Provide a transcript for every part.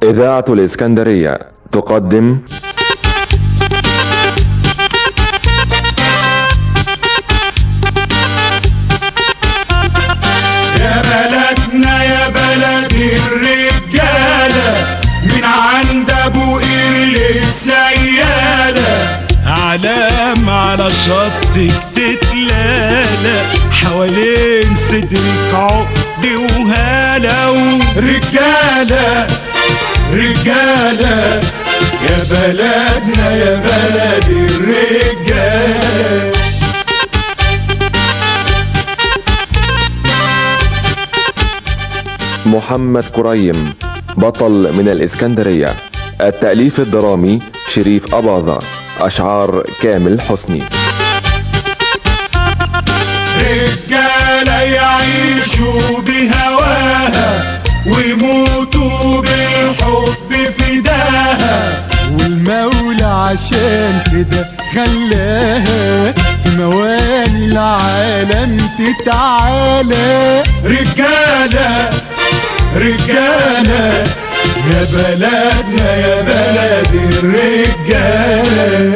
إذاعة الإسكندرية تقدم يا بلدنا يا بلد الرجالة من عند ابو قير للسيالة علام على شطك تتلالى حوالين صدرك عقد وهالة رجالة رجالة يا بلدنا يا بلد الرجالة محمد كريم بطل من الإسكندرية التأليف الدرامي شريف أباظة أشعار كامل حسني رجالة يعيشوا بهواها ويموتوا بالحب فداها والمولى عشان كده خلاها في مواني العالم تتعالى رجالة رجالة يا بلدنا يا بلد الرجالة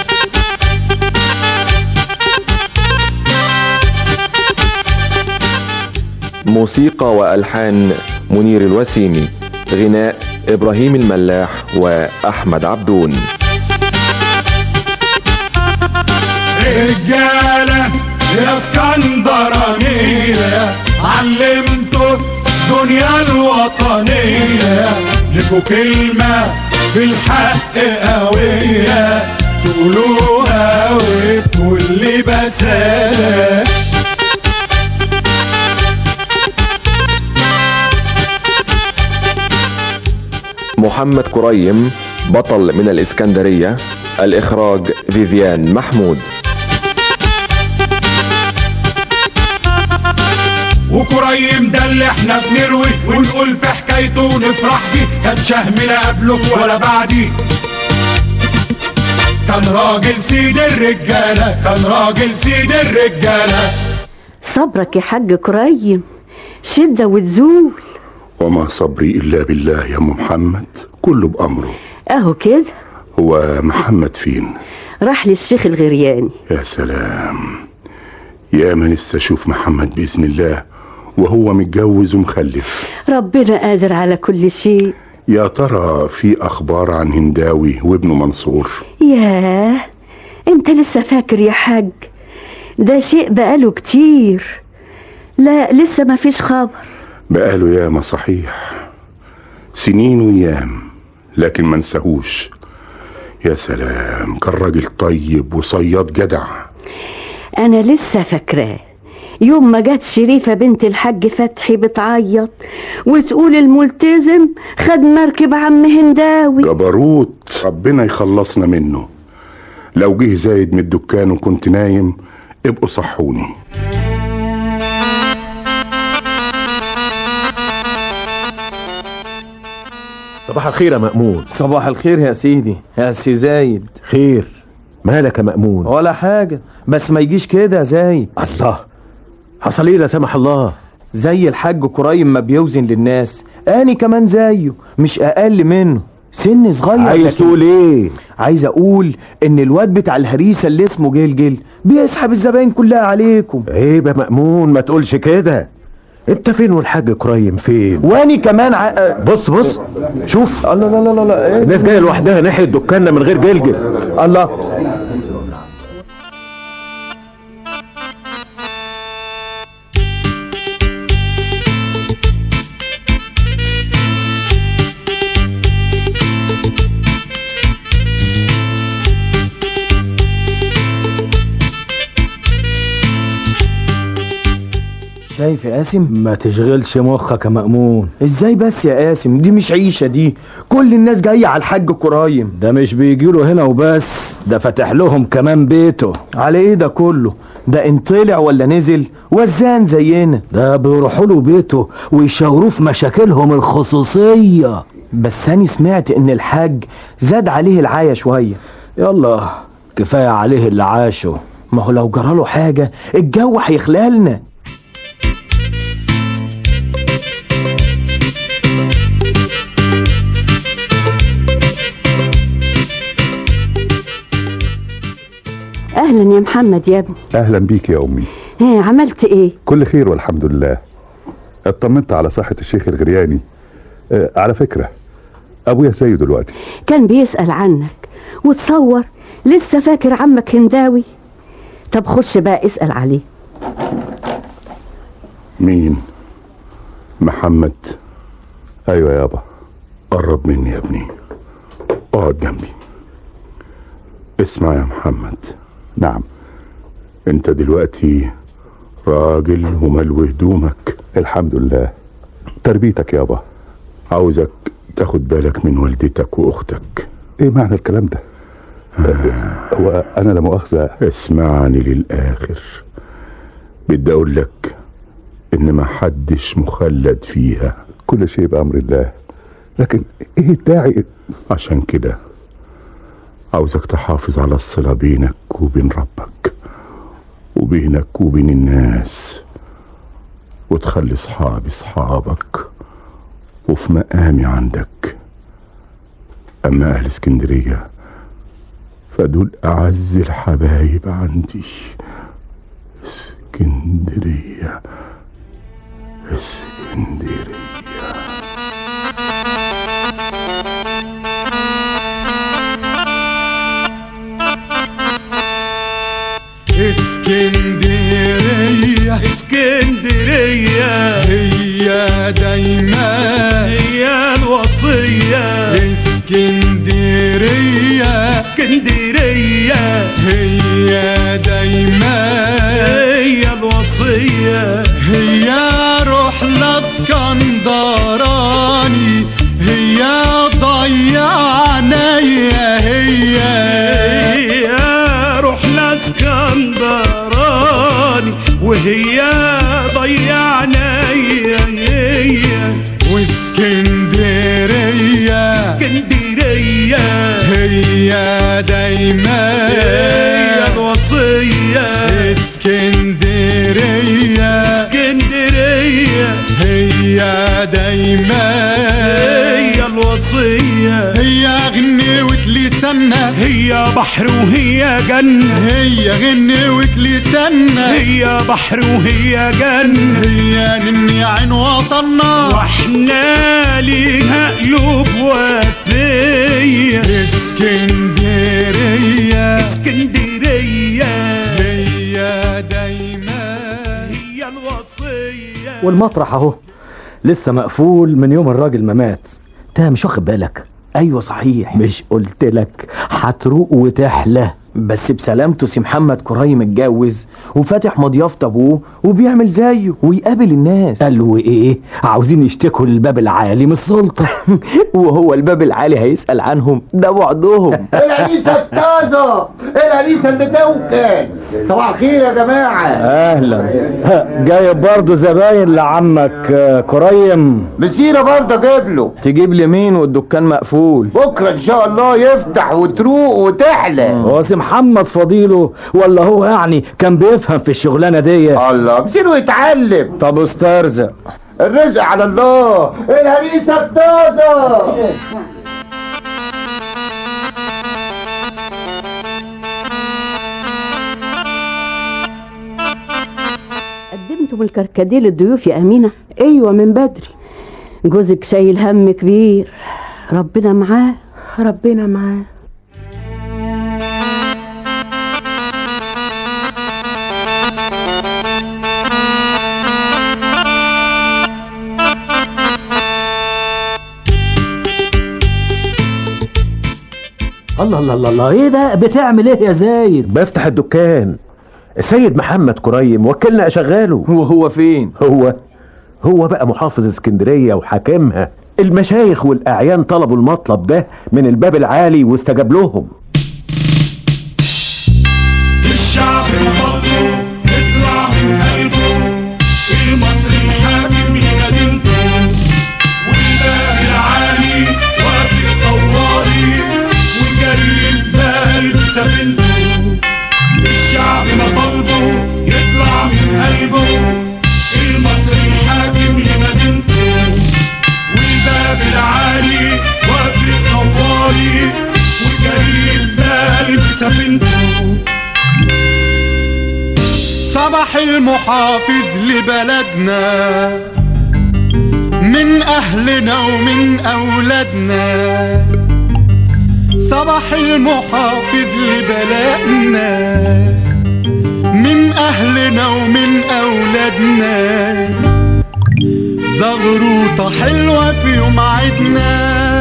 موسيقى وألحان منير الوسيمي غناء إبراهيم الملاح وأحمد عبدون رجالة يا اسكندرانية علمتوا الدنيا الوطنية لكوا كلمة في الحق قوية تقولوها وبكل بسالة محمد كريم بطل من الإسكندرية الإخراج فيفيان محمود وكريم ده اللي احنا بنروي ونقول في حكايته ونفرح بيه كان شهم لا قبله ولا بعديه كان راجل سيد الرجالة كان راجل سيد الرجالة صبرك يا حاج كريم شدة وتزول وما صبري إلا بالله يا أم محمد كله بأمره اهو كده هو محمد فين راح للشيخ الغرياني يا سلام يا ما نفسي أشوف محمد بإذن الله وهو متجوز ومخلف ربنا قادر على كل شيء يا ترى في أخبار عن هنداوي وابنه منصور ياه انت لسه فاكر يا حاج ده شيء بقاله كتير لا لسه ما فيش خبر بقاله ياما صحيح سنين وأيام لكن ما نساهوش يا سلام كان راجل طيب وصياد جدع انا لسه فاكراه يوم ما جت شريفة بنت الحاج فتحي بتعيط وتقول الملتزم خد مركب عم هنداوي جبروت ربنا يخلصنا منه لو جه زايد من الدكان وكنت نايم ابقوا صحوني صباح الخير يا مأمون صباح الخير يا سيدي يا سي زايد خير مالك يا مأمون ولا حاجة بس ما يجيش كده يا زايد الله حصل ايه لا سمح الله زي الحاج كريم ما بيوزن للناس اني كمان زيه مش اقل منه سن صغير عايز لكن- تقول ايه عايز اقول ان الواد بتاع الهريسه اللي اسمه جلجل بيسحب الزباين كلها عليكم عيب يا مأمون ما تقولش كده انت فين والحاج كريم فين واني كمان ع... بص بص شوف الله لا لا لا لا إيه؟ الناس جايه لوحدها ناحيه دكاننا من غير جلجل الله شايف يا قاسم ما تشغلش مخك يا مأمون ازاي بس يا قاسم دي مش عيشه دي كل الناس جايه على الحاج كرايم ده مش بيجيله هنا وبس ده فاتح لهم كمان بيته على ايه ده كله ده ان طلع ولا نزل وزان زينا ده بيروحوا له بيته ويشاوروه في مشاكلهم الخصوصية بس انا سمعت ان الحاج زاد عليه العايه شويه يلا كفاية عليه اللي عاشه ما هو لو جراله حاجه الجو هيخلالنا اهلا يا محمد يا ابني اهلا بيك يا امي ها عملت ايه كل خير والحمد لله اطمنت على صحة الشيخ الغرياني آه على فكرة ابويا سيد دلوقتي كان بيسأل عنك وتصور لسه فاكر عمك هنداوي طب خش بقى اسأل عليه مين محمد ايوه يابا قرب مني يا ابني اقعد جنبي اسمع يا محمد نعم انت دلوقتي راجل وملو هدومك الحمد لله تربيتك يابا عاوزك تاخد بالك من والدتك واختك ايه معنى الكلام ده آه. هو انا لا مؤاخذه اسمعني للاخر بدي اقول لك ان ما حدش مخلد فيها كل شيء بامر الله لكن ايه الداعي عشان كده عاوزك تحافظ على الصلة بينك وبين ربك وبينك وبين الناس وتخلي صحابي صحابك وفي مقامي عندك أما أهل اسكندرية فدول أعز الحبايب عندي اسكندرية اسكندرية اسكندرية اسكندرية هي دايما هي الوصية اسكندرية اسكندرية هي دايما هي الوصية هي روح لاسكندراني هي ضيعنا يا هي هي روح لاسكندراني وهي ضيعنا يا هي واسكندرية اسكندرية هي دايما هي الوصية اسكندرية اسكندرية هي دايما هي الوصية هي غنوة لسانها هي بحر وهي جنة هي غنوة لسانها هي بحر وهي جنة هي نني عين وطننا واحنا ليها قلوب وفية اسكندرية اسكندرية هي دايما هي الوصية والمطرح اهو لسه مقفول من يوم الراجل ما مات انت مش واخد بالك ايوه صحيح مش قلت لك هتروق وتحلى بس بسلامته سي محمد كرايم اتجوز وفاتح مضيافة ابوه وبيعمل زيه ويقابل الناس قالوا ايه عاوزين يشتكوا للباب العالي من السلطه وهو الباب العالي هيسأل عنهم ده بعضهم العريسة الطازة العريسة اللي توكل صباح الخير يا جماعة اهلا جايب برضه زباين لعمك آه، كريم مسيرة برضه اجيب له تجيب لي مين والدكان مقفول بكرة ان شاء الله يفتح وتروق وتحلى هو سي محمد فضيله ولا هو يعني كان بيفهم في الشغلانه دي الله مسيره يتعلم طب استرزق الرزق على الله العريسة الطازة قدمتم الكركديه للضيوف يا أمينة ايوه من بدري جوزك شايل هم كبير ربنا معاه ربنا معاه الله الله الله الله ايه ده بتعمل ايه يا زايد بفتح الدكان السيد محمد كريم وكلنا اشغاله وهو فين هو هو بقى محافظ اسكندرية وحاكمها المشايخ والأعيان طلبوا المطلب ده من الباب العالي واستجاب لهم الشعب مطلوب يطلع من قلبه المصري الحاكم لمدينته والباب العالي واقف طوالي وجري بقلب سفينته الشعب مطلوب يطلع من قلبه المصري الحاكم لمدينته والباب العالي واقف طوالي وجري بقلب سفينته صباح المحافظ لبلدنا من أهلنا ومن أولادنا صباح المحافظ لبلدنا من أهلنا ومن أولادنا زغروطة حلوة في يوم عيدنا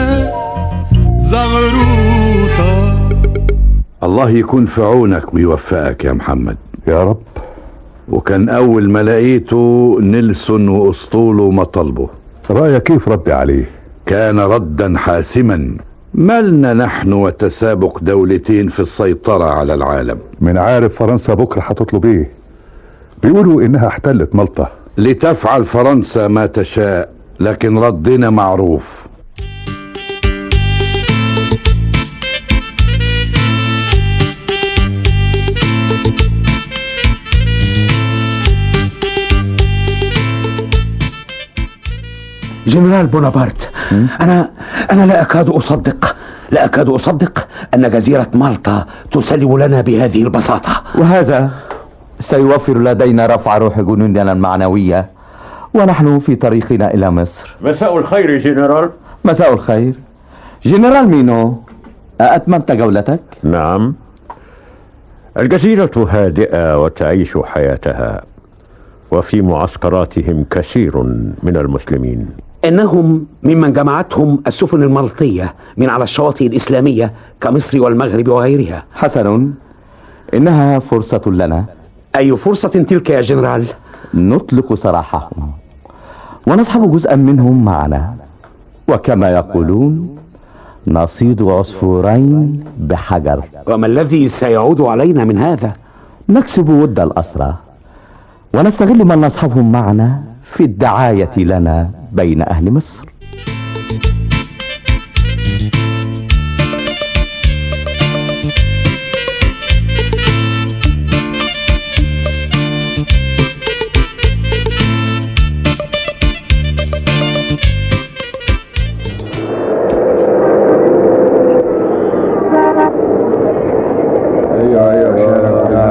زغروطة الله يكون في عونك ويوفقك يا محمد يا رب وكان أول ما لقيته نيلسون وأسطوله مطالبه رأيك كيف ردي عليه كان ردا حاسما مالنا نحن وتسابق دولتين في السيطرة على العالم من عارف فرنسا بكرة هتطلب ايه بيقولوا انها احتلت مالطا لتفعل فرنسا ما تشاء لكن ردنا معروف جنرال بونابرت أنا أنا لا أكاد أصدق لا أكاد أصدق أن جزيرة مالطا تسلم لنا بهذه البساطة وهذا سيوفر لدينا رفع روح جنودنا المعنوية ونحن في طريقنا إلى مصر مساء الخير جنرال مساء الخير جنرال مينو أتممت جولتك؟ نعم الجزيرة هادئة وتعيش حياتها وفي معسكراتهم كثير من المسلمين إنهم ممن جمعتهم السفن الملطية من على الشواطئ الإسلامية كمصر والمغرب وغيرها حسن إنها فرصة لنا أي فرصة تلك يا جنرال؟ نطلق سراحهم ونصحب جزءا منهم معنا وكما يقولون نصيد عصفورين بحجر وما الذي سيعود علينا من هذا؟ نكسب ود الأسرى ونستغل من نصحبهم معنا في الدعاية لنا بين أهل مصر ايوه ايوه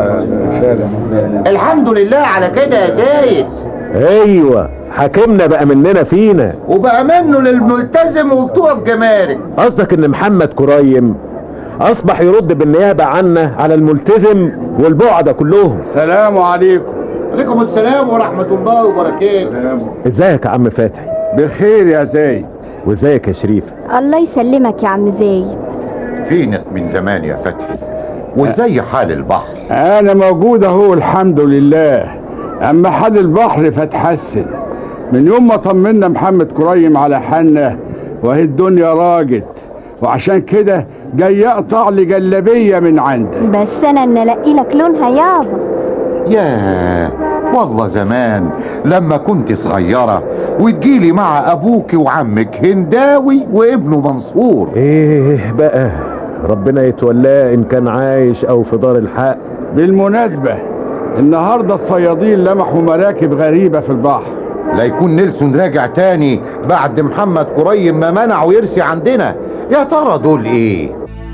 الحمد لله على كده يا زايد ايوه حاكمنا بقى مننا فينا وبقى منه للملتزم وبتوع الجمارك قصدك ان محمد كريم اصبح يرد بالنيابه عنا على الملتزم والبعده كلهم السلام عليكم عليكم السلام ورحمة الله وبركاته ازيك يا عم فتحي بخير يا زايد وازيك يا شريف الله يسلمك يا عم زايد فينك من زمان يا فتحي وازاي حال البحر انا موجود اهو الحمد لله اما حال البحر فتحسن من يوم ما طمنا محمد كريم على حالنا وهي الدنيا راجت وعشان كده جاي اقطع لي جلابيه من عندك بس انا ان الاقي لك لونها يابا ياه والله زمان لما كنت صغيرة وتجيلي مع أبوك وعمك هنداوي وابنه منصور ايه بقى ربنا يتولاه ان كان عايش او في دار الحق بالمناسبة النهاردة الصيادين لمحوا مراكب غريبة في البحر لا يكون نيلسون راجع تاني بعد محمد كريم ما منعه يرسي عندنا يا ترى دول ايه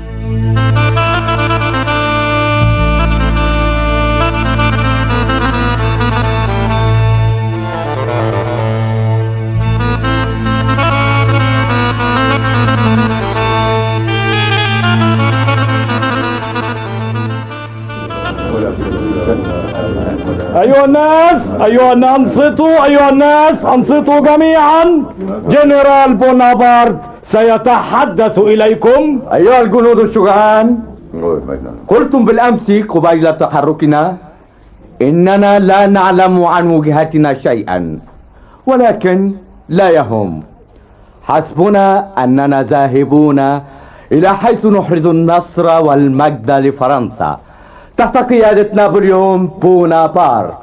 أيها الناس أيها الناس أنصتوا أيها الناس أنصتوا جميعا جنرال بونابرت سيتحدث إليكم أيها الجنود الشجعان قلتم بالأمس قبيل تحركنا إننا لا نعلم عن وجهتنا شيئا ولكن لا يهم حسبنا أننا ذاهبون إلى حيث نحرز النصر والمجد لفرنسا تحت قيادة نابليون بونابرت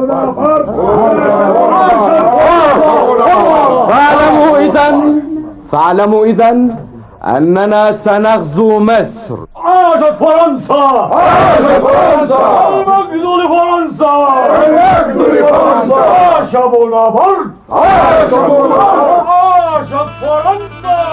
فاعلموا إذا فاعلموا إذا أننا سنغزو مصر عاشت فرنسا عاشت فرنسا المجد لفرنسا المجد لفرنسا عاش بونابرت عاش بونابرت عاشت فرنسا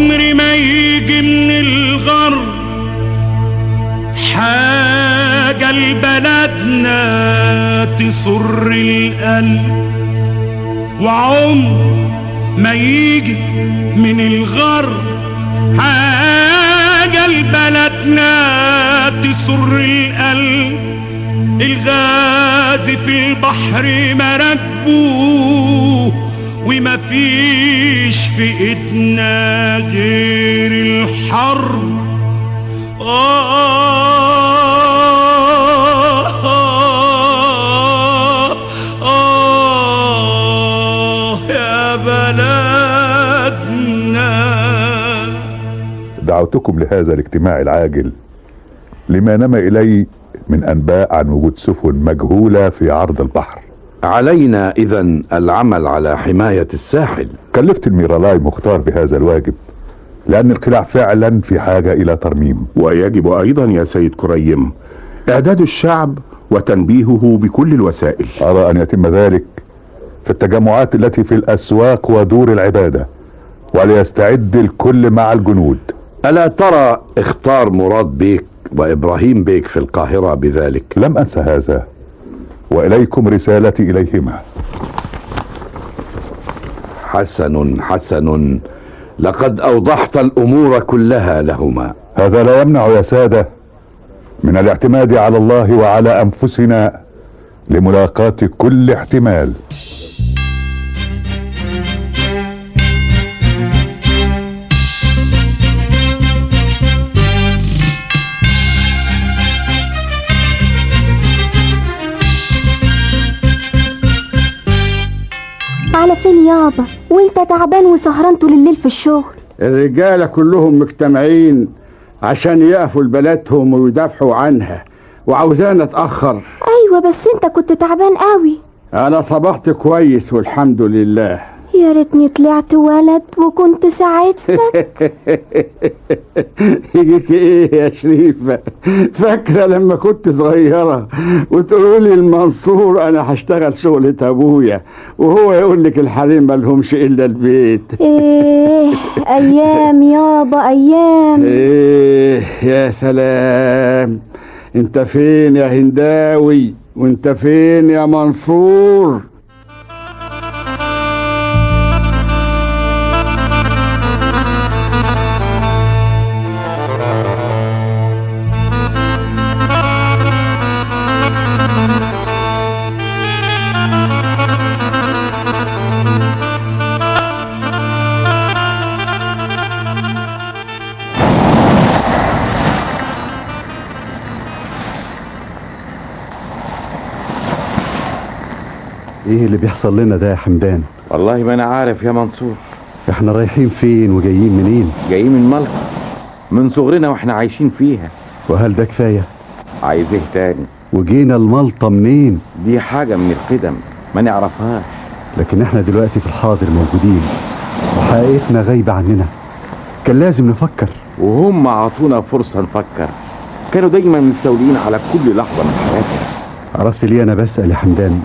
وعمر ما يجي من الغرب حاجة لبلدنا تسر القلب وعمر ما يجي من الغرب حاجة لبلدنا تسر القلب الغاز في البحر مراكبه وما فيش في ايدنا غير الحرب آه آه يا بلدنا دعوتكم لهذا الاجتماع العاجل لما نما إلي من أنباء عن وجود سفن مجهولة في عرض البحر علينا إذا العمل على حماية الساحل كلفت الميرالاي مختار بهذا الواجب لأن القلاع فعلا في حاجة إلى ترميم ويجب أيضا يا سيد كريم إعداد الشعب وتنبيهه بكل الوسائل أرى أن يتم ذلك في التجمعات التي في الأسواق ودور العبادة وليستعد الكل مع الجنود ألا ترى اختار مراد بيك وإبراهيم بيك في القاهرة بذلك لم أنس هذا وإليكم رسالتي إليهما حسن حسن لقد أوضحت الأمور كلها لهما هذا لا يمنع يا سادة من الاعتماد على الله وعلى أنفسنا لملاقاة كل احتمال على فين يابا وانت تعبان وسهران طول الليل في الشغل الرجالة كلهم مجتمعين عشان يقفوا لبلدهم ويدافعوا عنها وعاوزانا اتأخر ايوه بس انت كنت تعبان قوي أنا صبحت كويس والحمد لله يا ريتني طلعت ولد وكنت ساعدتك يجيك ايه يا شريفة فاكرة لما كنت صغيرة وتقولي المنصور انا هشتغل شغلة ابويا وهو يقول لك الحريم مالهمش الا البيت ايه ايام يابا ايام ايه يا سلام انت فين يا هنداوي وانت فين يا منصور ايه اللي بيحصل لنا ده يا حمدان والله ما انا عارف يا منصور احنا رايحين فين وجايين منين جايين من مالطا من صغرنا واحنا عايشين فيها وهل ده كفايه عايز ايه تاني وجينا الملطة منين دي حاجة من القدم ما نعرفهاش لكن احنا دلوقتي في الحاضر موجودين وحقيقتنا غايبة عننا كان لازم نفكر وهم عطونا فرصة نفكر كانوا دايما مستولين على كل لحظة من حياتنا عرفت ليه انا بسأل يا حمدان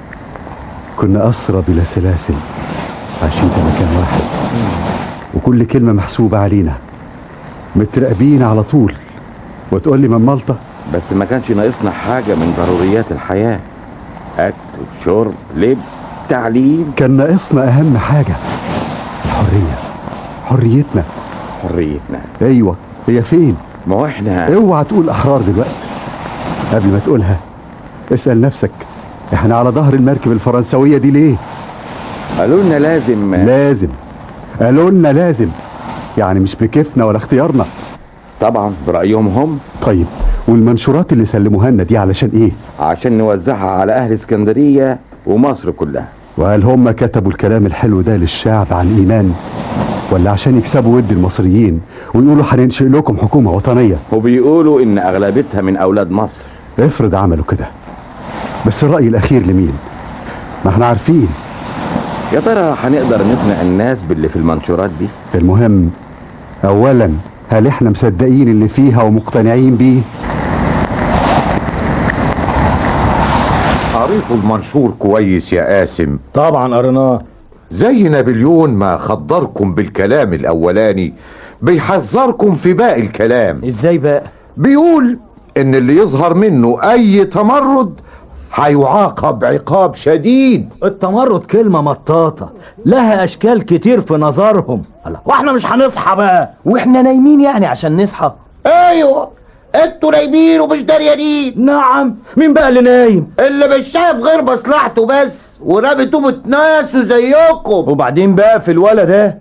كنا أسرى بلا سلاسل عايشين في مكان واحد وكل كلمة محسوبة علينا متراقبين على طول وتقول لي من مالطة بس ما كانش ناقصنا حاجة من ضروريات الحياة أكل شرب لبس تعليم كان ناقصنا أهم حاجة الحرية حريتنا حريتنا أيوة هي فين ما هو احنا اوعى تقول أحرار دلوقتي قبل ما تقولها اسأل نفسك احنا على ظهر المركب الفرنسوية دي ليه قالوا لنا لازم لازم قالوا لنا لازم يعني مش بكيفنا ولا اختيارنا طبعا برأيهم هم طيب والمنشورات اللي سلموها لنا دي علشان ايه عشان نوزعها على أهل اسكندرية ومصر كلها وهل هم كتبوا الكلام الحلو ده للشعب عن ايمان ولا عشان يكسبوا ود المصريين ويقولوا هننشئ لكم حكومة وطنية وبيقولوا إن أغلبتها من أولاد مصر افرض عملوا كده بس الرأي الأخير لمين ما احنا عارفين يا ترى هنقدر نقنع الناس باللي في المنشورات دي المهم أولا هل احنا مصدقين اللي فيها ومقتنعين بيه قريتوا المنشور كويس يا قاسم طبعا قريناه زي نابليون ما خدركم بالكلام الاولاني بيحذركم في باقي الكلام ازاي بقى بيقول ان اللي يظهر منه اي تمرد هيعاقب عقاب شديد التمرد كلمة مطاطة لها أشكال كتير في نظرهم الله، واحنا مش هنصحى بقى واحنا نايمين يعني عشان نصحى ايوه انتوا نايمين ومش دريانين نعم مين بقى اللي نايم اللي مش شايف غير مصلحته بس ورابطوا متناسوا زيكم وبعدين بقى في الولد ده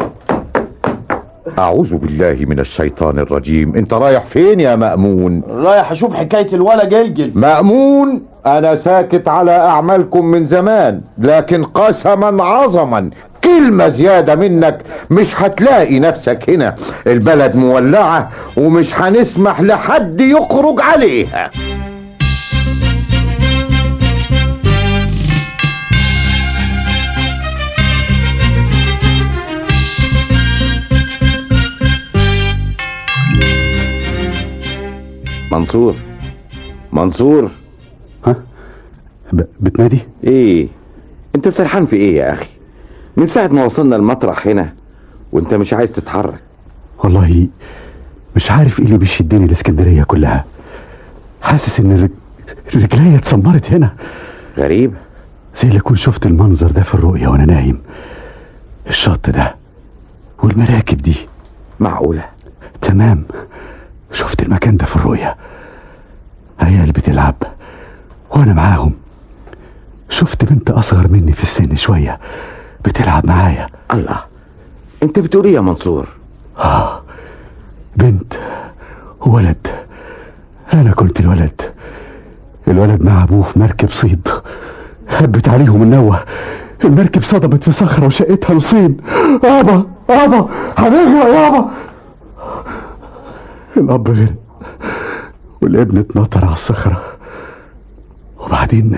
اعوذ بالله من الشيطان الرجيم انت رايح فين يا مأمون رايح اشوف حكايه الولا جلجل مأمون انا ساكت على اعمالكم من زمان لكن قسما عظما كلمة زيادة منك مش هتلاقي نفسك هنا البلد مولعة ومش هنسمح لحد يخرج عليها منصور منصور ب... بتنادي ايه انت سرحان في ايه يا اخي من ساعة ما وصلنا المطرح هنا وانت مش عايز تتحرك والله مش عارف ايه اللي بيشدني الاسكندريه كلها حاسس ان الرج... رجليا اتسمرت هنا غريب زي اللي اكون شفت المنظر ده في الرؤيه وانا نايم الشط ده والمراكب دي معقولة تمام شفت المكان ده في الرؤية عيال بتلعب وانا معاهم شفت بنت اصغر مني في السن شوية بتلعب معايا الله انت بتقول ايه يا منصور اه بنت وولد انا كنت الولد الولد مع ابوه في مركب صيد هبت عليهم النوة المركب صدمت في صخرة وشقتها نصين يابا يابا هنغرق يابا الأب غرق والابن اتنطر على الصخرة وبعدين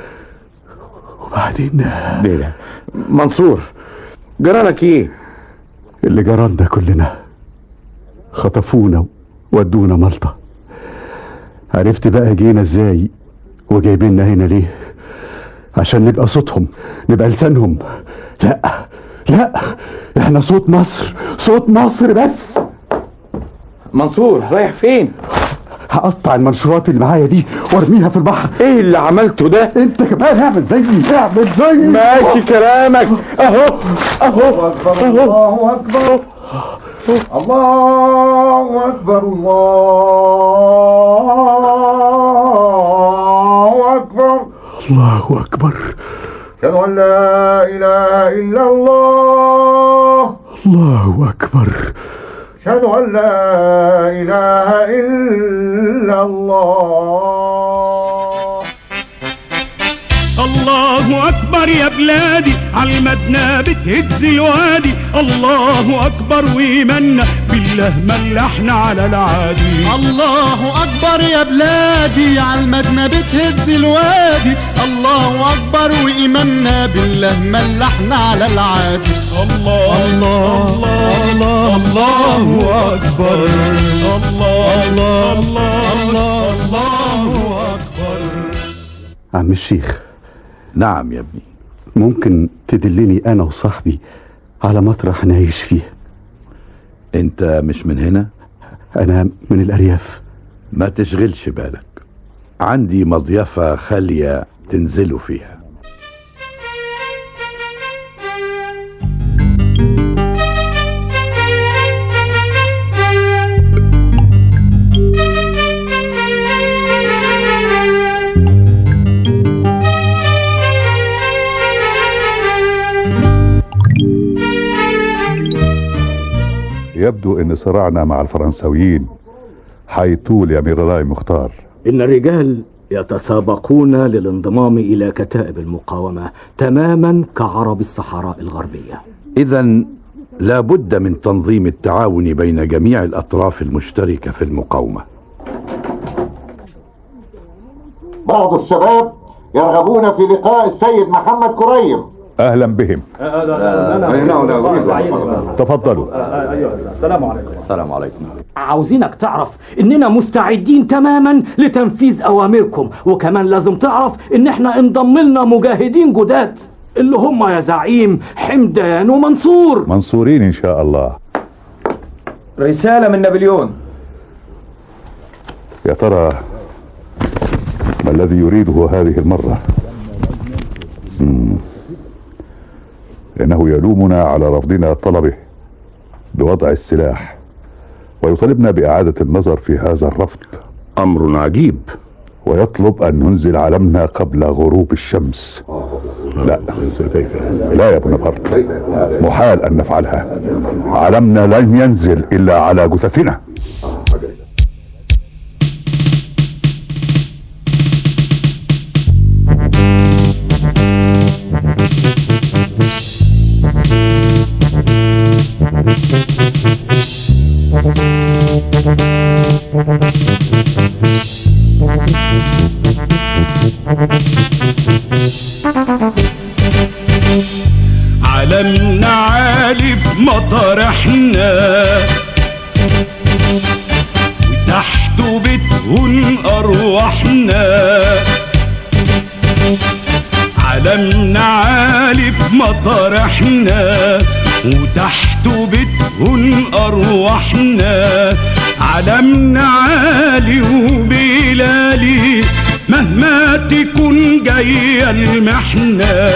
وبعدين ليه ده منصور جرالك ايه اللي جرالنا كلنا خطفونا ودونا ملطة عرفت بقى جينا ازاي وجايبيننا هنا ليه عشان نبقى صوتهم نبقى لسانهم لا لا احنا صوت مصر صوت مصر بس منصور رايح فين هقطع المنشورات اللي معايا دي وارميها في البحر ايه اللي عملته ده انت كمان اعمل زيي اعمل زيي ماشي كلامك اهو اهو الله اكبر الله اكبر الله اكبر الله اكبر اشهد ان لا اله الا الله الله اكبر اشهد ان لا اله الا الله الله أكبر يا بلادي عالمدنى بتهز الوادي الله أكبر وإيماننا بالله ملحنا على العادي الله أكبر يا بلادي عالمدنى بتهز الوادي الله أكبر وإيماننا بالله ملحنا على العادي الله الله الله الله أكبر الله الله الله الله أكبر عم الشيخ نعم يا ابني ممكن تدلني انا وصاحبي على مطرح نعيش فيه انت مش من هنا انا من الارياف ما تشغلش بالك عندي مضيفة خالية تنزلوا فيها يبدو ان صراعنا مع الفرنساويين هيطول يا ميرالاي مختار إن الرجال يتسابقون للانضمام إلى كتائب المقاومة تماما كعرب الصحراء الغربية اذا لابد من تنظيم التعاون بين جميع الاطراف المشتركة في المقاومة بعض الشباب يرغبون في لقاء السيد محمد كريم اهلا بهم تفضلوا السلام عليكم السلام عليكم عاوزينك تعرف اننا مستعدين تماما لتنفيذ اوامركم وكمان لازم تعرف ان احنا انضم لنا مجاهدين جداد اللي هم يا زعيم حمدان ومنصور منصورين ان شاء الله رسالة من نابليون يا ترى ما الذي يريده هذه المرة مم. إنه يلومنا على رفضنا طلبه بوضع السلاح ويطالبنا بإعادة النظر في هذا الرفض أمر عجيب ويطلب أن ننزل علمنا قبل غروب الشمس لا لا يا بونابرت محال أن نفعلها علمنا لن ينزل إلا على جثثنا علمنا عالي في مطرحنا وتحته بتهون أرواحنا علمنا عالي في مطرحنا وتحته بتهون أرواحنا علمنا عالي وبلالي مهما تكون جاية المحنة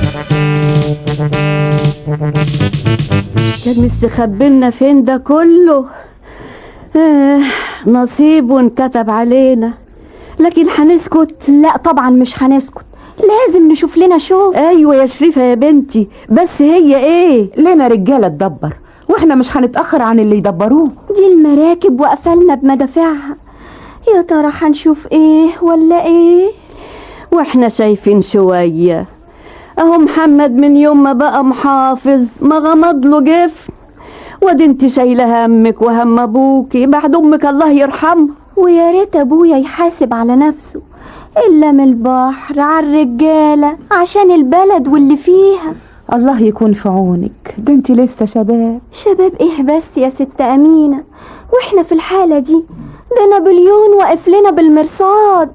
كان مستخبلنا فين ده كله آه نصيب وانكتب علينا لكن هنسكت لا طبعا مش هنسكت لازم نشوف لنا شغل ايوه يا شريفه يا بنتي بس هي ايه لنا رجاله تدبر واحنا مش هنتاخر عن اللي يدبروه دي المراكب وقفلنا بمدافعها يا ترى هنشوف ايه ولا ايه واحنا شايفين شويه اهو محمد من يوم ما بقى محافظ ما غمض له جفن وادي انت شايله همك وهم ابوكي بعد امك الله يرحمها ويا ريت ابويا يحاسب على نفسه الا من البحر على الرجاله عشان البلد واللي فيها الله يكون في عونك ده انت لسه شباب شباب ايه بس يا ست امينه واحنا في الحاله دي ده نابليون واقف لنا بالمرصاد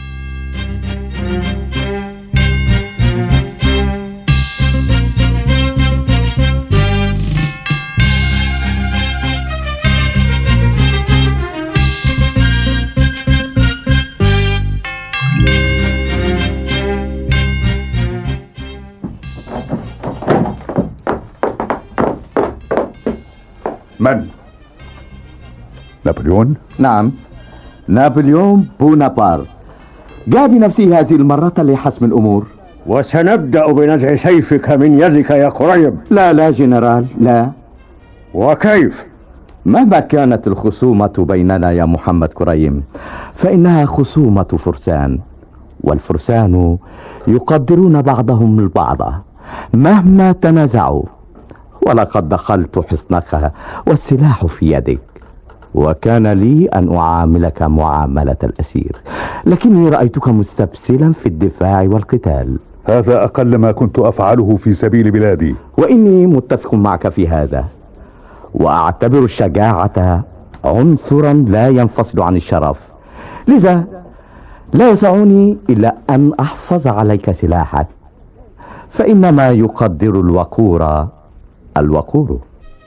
من نابليون نعم نابليون بونابرت جاء بنفسه هذه المرة لحسم الأمور وسنبدأ بنزع سيفك من يدك يا قريب لا لا جنرال لا وكيف؟ مهما كانت الخصومة بيننا يا محمد كريم فإنها خصومة فرسان والفرسان يقدرون بعضهم البعض مهما تنازعوا ولقد دخلت حصنك والسلاح في يدك وكان لي أن أعاملك معاملة الأسير لكني رأيتك مستبسلا في الدفاع والقتال هذا أقل ما كنت أفعله في سبيل بلادي وإني متفق معك في هذا وأعتبر الشجاعة عنصرا لا ينفصل عن الشرف لذا لا يسعني إلا أن أحفظ عليك سلاحك فإنما يقدر الوقور الوقور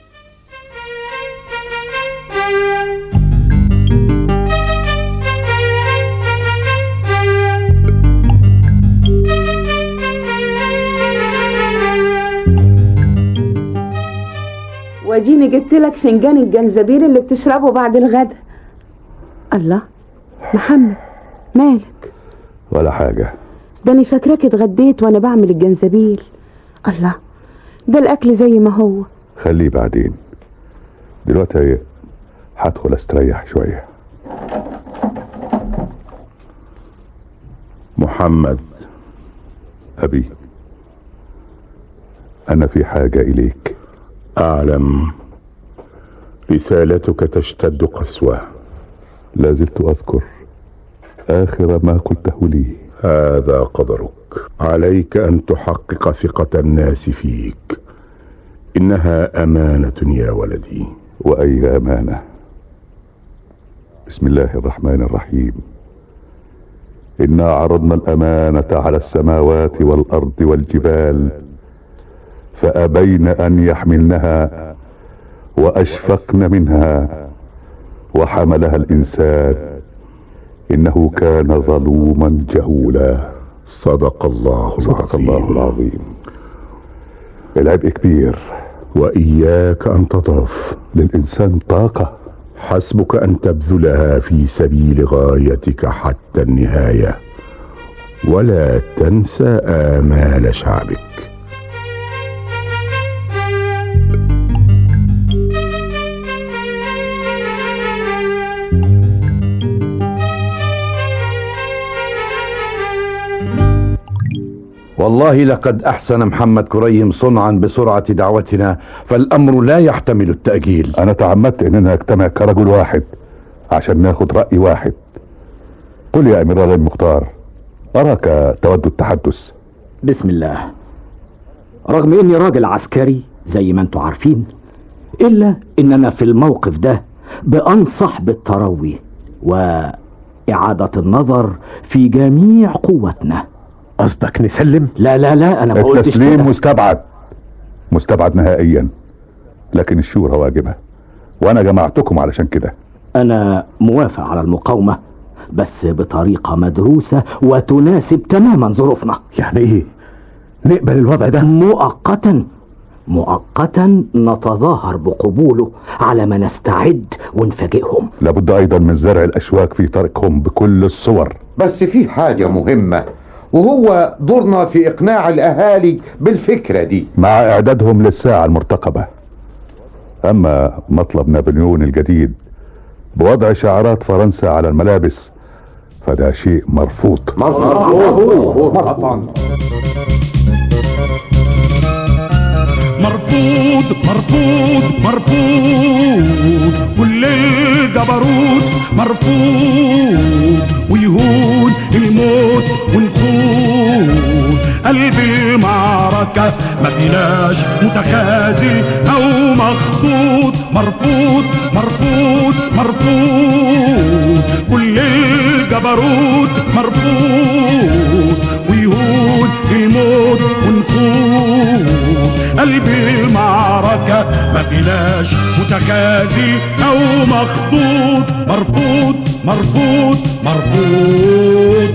واديني جبت لك فنجان الجنزبيل اللي بتشربه بعد الغدا الله محمد مالك ولا حاجة ده انا فاكراك اتغديت وانا بعمل الجنزبيل الله ده الاكل زي ما هو خليه بعدين دلوقتي هدخل استريح شوية محمد أبي أنا في حاجة إليك أعلم رسالتك تشتد قسوة لا زلت أذكر آخر ما قلته لي هذا قدرك عليك أن تحقق ثقة الناس فيك إنها أمانة يا ولدي وأي أمانة بسم الله الرحمن الرحيم إنا عرضنا الأمانة على السماوات والأرض والجبال فأبين أن يحملنها وأشفقن منها وحملها الإنسان إنه كان ظلوما جهولا صدق الله صدق الله العظيم العبء كبير وإياك أن تضعف للإنسان طاقة حسبك أن تبذلها في سبيل غايتك حتى النهاية ولا تنسى آمال شعبك والله لقد أحسن محمد كريم صنعا بسرعة دعوتنا فالأمر لا يحتمل التأجيل أنا تعمدت إننا نجتمع كرجل واحد عشان ناخد رأي واحد قل يا أمير الله المختار أراك تود التحدث بسم الله رغم اني راجل عسكري زي ما انتوا عارفين الا اننا في الموقف ده بانصح بالتروي واعادة النظر في جميع قوتنا قصدك نسلم لا لا لا انا ما قلتش التسليم كده مستبعد مستبعد نهائيا لكن الشورى واجبة وأنا جمعتكم علشان كده انا موافق على المقاومة بس بطريقة مدروسة وتناسب تماما ظروفنا يعني ايه نقبل الوضع ده مؤقتا مؤقتا نتظاهر بقبوله على ما نستعد ونفاجئهم لابد أيضا من زرع الأشواك في طريقهم بكل الصور بس في حاجة مهمة وهو دورنا في إقناع الأهالي بالفكرة دي مع إعدادهم للساعة المرتقبة أما مطلب نابليون الجديد بوضع شعارات فرنسا على الملابس فده شيء مرفوض مرفوض مرفوض مرفوض كل الجبروت مرفوض ويهون الموت ونخوض قلب المعركة ما فيناش متخاذل أو مخطوط مرفوض مرفوض مرفوض كل الجبروت مرفوض ويهون الموت ونخوض قلب المعركة ما فيناش متخاذي أو مخطوط مرفوض مرفوض مرفوض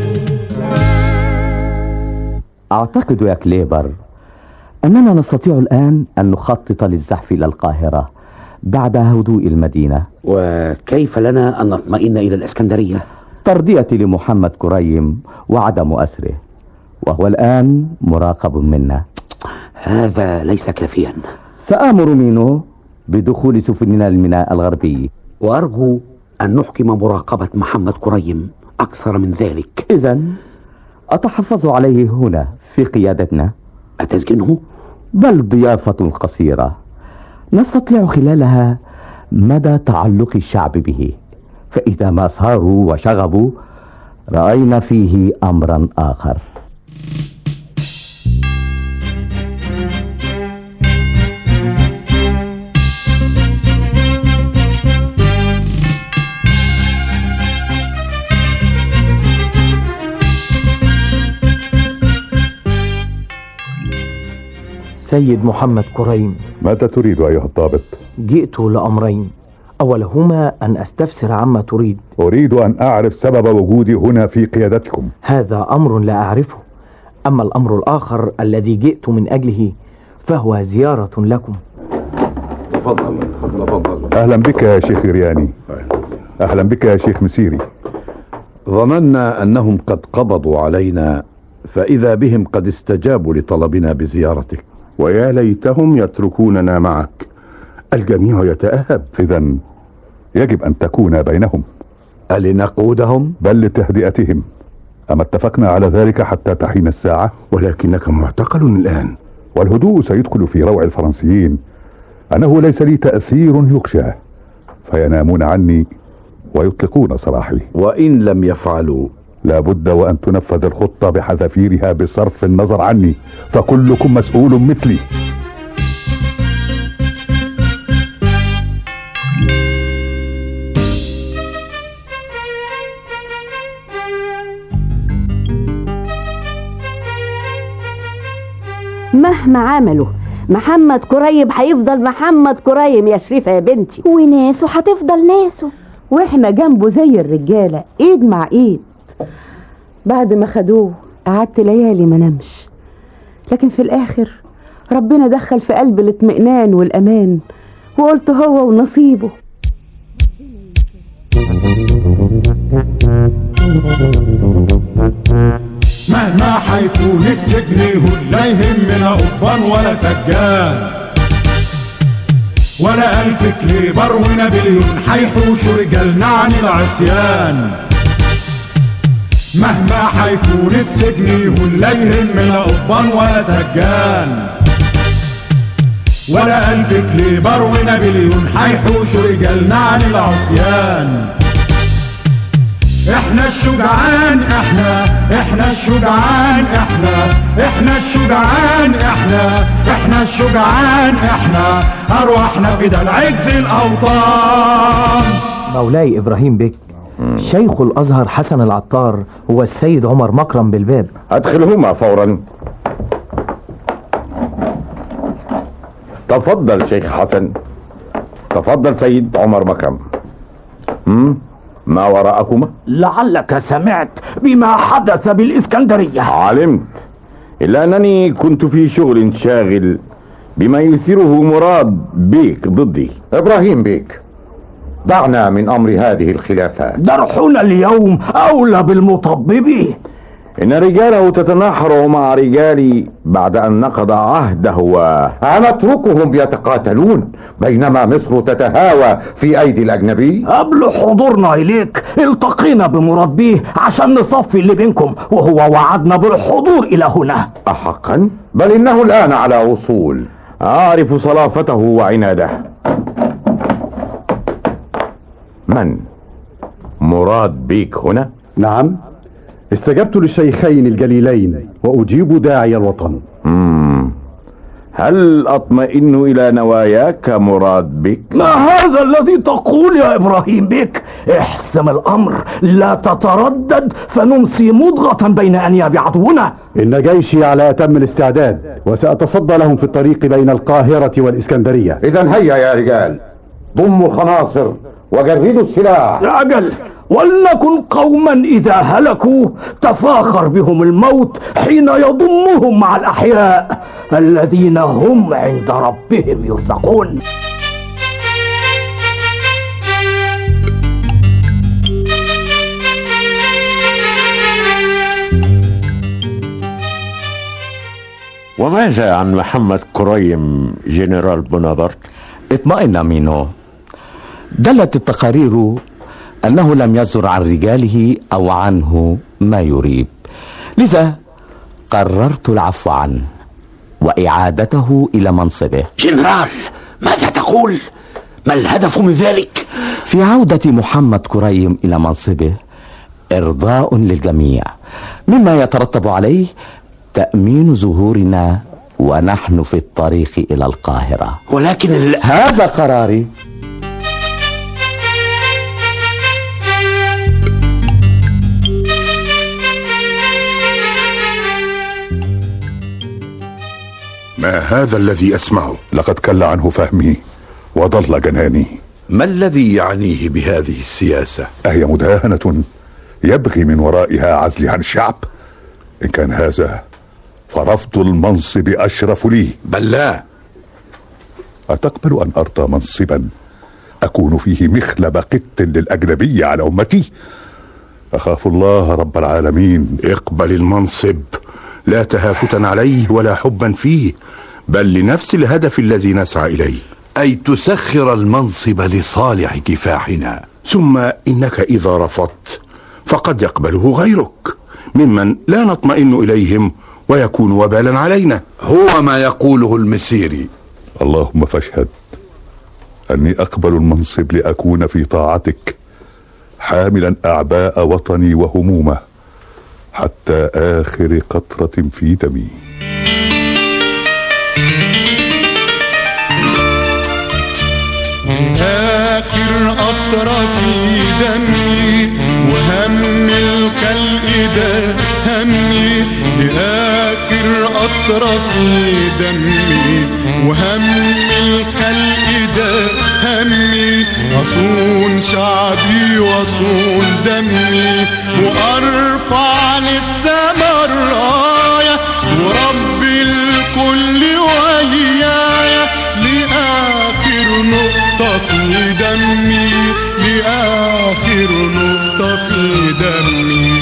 أعتقد يا كليبر أننا نستطيع الآن أن نخطط للزحف إلى القاهرة بعد هدوء المدينة وكيف لنا أن نطمئن إلى الإسكندرية ترضيتي لمحمد كريم وعدم أسره وهو الآن مراقب منا هذا ليس كافيا سآمر مينو بدخول سفننا الميناء الغربي وأرجو أن نحكم مراقبة محمد كريم أكثر من ذلك إذا أتحفظ عليه هنا في قيادتنا أتسجنه؟ بل ضيافة قصيرة نستطيع خلالها مدى تعلق الشعب به فإذا ما صاروا وشغبوا رأينا فيه أمرا آخر سيد محمد كريم ماذا تريد أيها الضابط؟ جئت لأمرين أولهما أن أستفسر عما تريد أريد أن أعرف سبب وجودي هنا في قيادتكم هذا أمر لا أعرفه أما الأمر الآخر الذي جئت من أجله فهو زيارة لكم تفضل تفضل أهلا بك يا شيخ رياني أهلا بك يا شيخ مسيري ظننا أنهم قد قبضوا علينا فإذا بهم قد استجابوا لطلبنا بزيارتك ويا ليتهم يتركوننا معك الجميع يتأهب إذا يجب أن تكون بينهم ألنقودهم؟ بل لتهدئتهم أما اتفقنا على ذلك حتى تحين الساعة ولكنك معتقل الآن والهدوء سيدخل في روع الفرنسيين أنه ليس لي تأثير يخشى فينامون عني ويطلقون سراحي وإن لم يفعلوا لا بد وأن تنفذ الخطة بحذافيرها بصرف النظر عني فكلكم مسؤول مثلي مهما عملوا محمد كريم هيفضل محمد كريم يا شريفة يا بنتي وناسه هتفضل ناسه واحنا جنبه زي الرجالة ايد مع ايد بعد ما خدوه قعدت ليالي ما نمش لكن في الاخر ربنا دخل في قلبي الاطمئنان والامان وقلت هو ونصيبه مهما حيكون السجن هو لا يهمنا قضبان ولا سجان ولا ألف كليبر ونابليون حيحوشوا رجالنا عن العصيان مهما حيكون السجن هو لا يهمنا قضبان ولا سجان ولا ألف كليبر ونابليون حيحوشوا رجالنا عن العصيان احنا الشجعان احنا احنا الشجعان احنا احنا الشجعان احنا احنا الشجعان احنا ارواحنا في ده العز الاوطان مولاي إبراهيم بك شيخ الأزهر حسن العطار هو السيد عمر مكرم بالباب أدخلهما فورا تفضل شيخ حسن تفضل سيد عمر مكرم هم؟ ما وراءكما لعلك سمعت بما حدث بالإسكندرية علمت إلا أنني كنت في شغل شاغل بما يثيره مراد بيك ضدي إبراهيم بيك دعنا من أمر هذه الخلافات درحنا اليوم أولى بالمطبب إن رجاله تتناحر مع رجالي بعد أن نقض عهده و... أنتركهم يتقاتلون بينما مصر تتهاوى في أيدي الأجنبي قبل حضورنا إليك التقينا بمراد بيه عشان نصفي اللي بينكم وهو وعدنا بالحضور إلى هنا أحقا؟ بل إنه الآن على وصول أعرف صلافته وعناده من؟ مراد بيك هنا؟ نعم استجبت للشيخين الجليلين وأجيب داعي الوطن مم. هل أطمئن إلى نواياك مراد بك؟ ما هذا الذي تقول يا إبراهيم بك احسم الأمر لا تتردد فنمسي مضغة بين أنياب عدونا إن جيشي على أتم الاستعداد وسأتصدى لهم في الطريق بين القاهرة والإسكندرية إذا هيا يا رجال ضموا الخناصر وجردوا السلاح أجل ولنكن قوما إذا هلكوا تفاخر بهم الموت حين يضمهم مع الأحياء الذين هم عند ربهم يرزقون وماذا عن محمد كريم جنرال بونابرت اطمئن مينو دلت التقارير أنه لم يصدر عن رجاله أو عنه ما يريب لذا قررت العفو عنه وإعادته إلى منصبه جنرال ماذا تقول؟ ما الهدف من ذلك؟ في عودة محمد كريم إلى منصبه إرضاء للجميع مما يترتب عليه تأمين ظهورنا ونحن في الطريق إلى القاهرة ولكن ال... هذا قراري ما هذا الذي أسمعه لقد كل عنه فهمي وضل جناني ما الذي يعنيه بهذه السياسة؟ أهي مداهنة يبغي من ورائها عزلي عن الشعب إن كان هذا فرفض المنصب أشرف لي بل لا أتقبل أن أرضى منصبا أكون فيه مخلب قط للأجنبية على أمتي أخاف الله رب العالمين اقبل المنصب لا تهافتا عليه ولا حبا فيه بل لنفس الهدف الذي نسعى إليه أي تسخر المنصب لصالح كفاحنا ثم إنك إذا رفضت فقد يقبله غيرك ممن لا نطمئن إليهم ويكون وبالا علينا هو ما يقوله المسيري اللهم فاشهد أني أقبل المنصب لأكون في طاعتك حاملا أعباء وطني وهمومه حتى آخر قطرة في دمي آخر قطرة في دمي وهم الخلق ده همي لآخر قطرة بكرة في دمي وهم الخلق ده همي أصون شعبي وأصون دمي وأرفع للسما الراية وربي الكل ويايا لآخر نقطة في دمي لآخر نقطة في دمي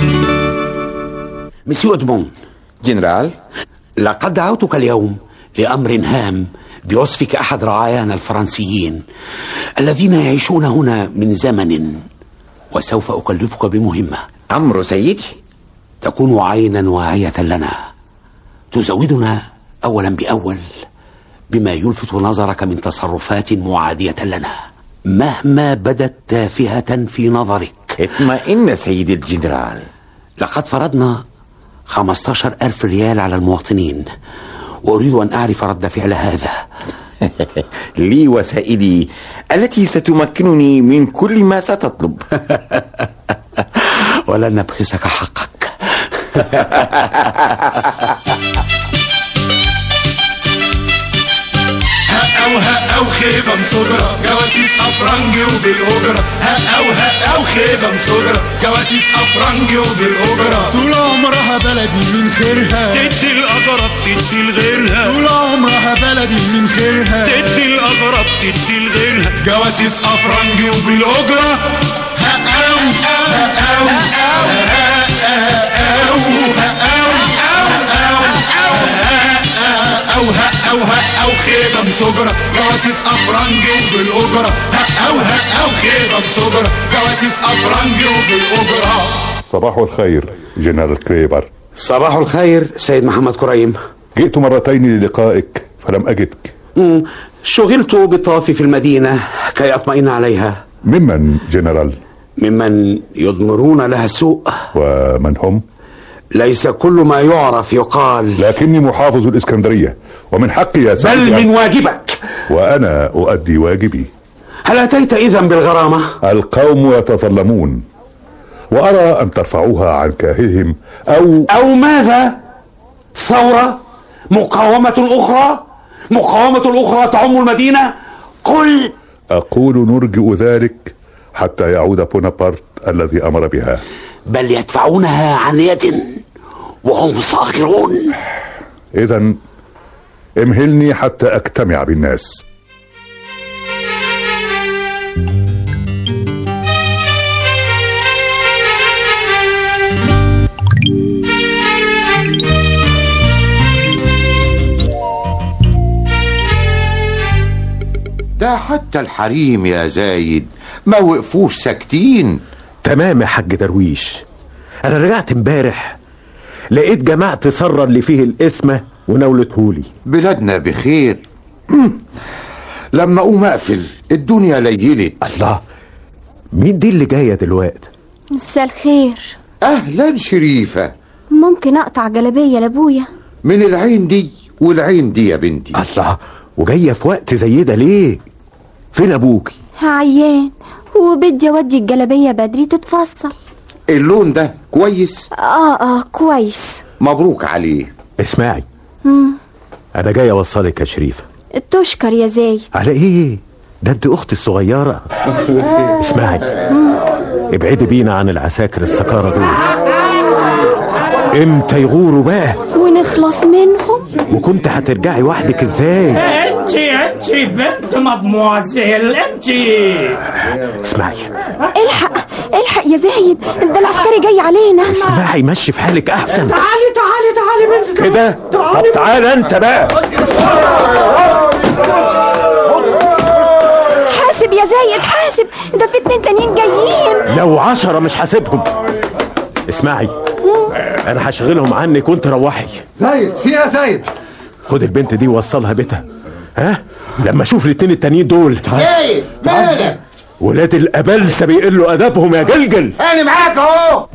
مسيو ادمون جنرال لقد دعوتك اليوم لأمر هام بوصفك أحد رعايانا الفرنسيين الذين يعيشون هنا من زمن وسوف أكلفك بمهمة أمر سيدي تكون عينا واعية لنا تزودنا أولا بأول بما يلفت نظرك من تصرفات معادية لنا مهما بدت تافهة في نظرك اطمئن سيدي الجنرال لقد فرضنا 15 ألف ريال على المواطنين وأريد أن أعرف رد فعل هذا لي وسائلي التي ستمكنني من كل ما ستطلب ولن نبخسك حقك هقاو هقاو خيبة مصدرة جواسيس أفرنج وبالأجرة هقاو هقاو خيبة مصدرة جواسيس أفرنج وبالأجرة طول عمرها بلدي من خيرها تدي الأغرب تدي لغيرها طول عمرها بلدي من خيرها تدي الأغرب تدي لغيرها جواسيس أفرنج وبالأجرة هقاو هقاو هقاو هقاو هقاو هقاو هقاو خيبة مصجرة جواسيس أفرنج وبالأجرة هقاو هقاو خيبة مصجرة جواسيس أفرنج وبالأجرة صباح الخير جنرال كريبر صباح الخير سيد محمد كريم جئت مرتين للقائك فلم أجدك مم، شغلت بالطواف في المدينة كي أطمئن عليها ممن جنرال ممن يضمرون لها السوء ومن هم ليس كل ما يعرف يقال لكني محافظ الإسكندرية ومن حقي يا بل سيدي من واجبك وأنا أؤدي واجبي هل أتيت إذا بالغرامة؟ القوم يتظلمون وأرى أن ترفعوها عن كاهلهم أو أو ماذا؟ ثورة؟ مقاومة أخرى؟ مقاومة أخرى تعم المدينة؟ قل أقول نرجئ ذلك حتى يعود بونابرت الذي أمر بها بل يدفعونها عن يد وهم صاغرون إذا امهلني حتى أجتمع بالناس ده حتى الحريم يا زايد ما وقفوش ساكتين تمام يا حاج درويش انا رجعت امبارح لقيت جماعة تصرى اللي فيه القسمة ونولتهولي بلادنا بخير لما اقوم اقفل الدنيا ليلت الله مين دي اللي جاية دلوقتي مساء الخير اهلا شريفة ممكن اقطع جلابية لابويا من العين دي والعين دي يا بنتي الله وجاية في وقت زي ده ليه فين ابوكي عيان وبدي اودي الجلابية بدري تتفصل اللون ده كويس اه اه كويس مبروك عليه اسمعي مم. انا جاي اوصلك يا شريفة تشكر يا زايد على ايه ده انت اختي الصغيرة اسمعي ابعدي بينا عن العساكر السكارة دول امتى يغوروا بقى ونخلص منهم وكنت هترجعي وحدك ازاي انت انت بنت مدموازيل انت اسمعي الحق الحق يا زايد ده العسكري جاي علينا اسمعي مشي في حالك احسن تعالي تعالي تعالي بنت كده طب تعالى انت بقى حاسب يا زايد حاسب ده في اتنين تانيين جايين لو عشرة مش هسيبهم اسمعي انا هشغلهم عنك وانت روحي زايد في ايه يا زايد خد البنت دي ووصلها بيتها ها لما اشوف الاتنين التانيين دول زايد مالك ولاد الابلسه بيقلوا ادبهم يا جلجل انا معاك اهو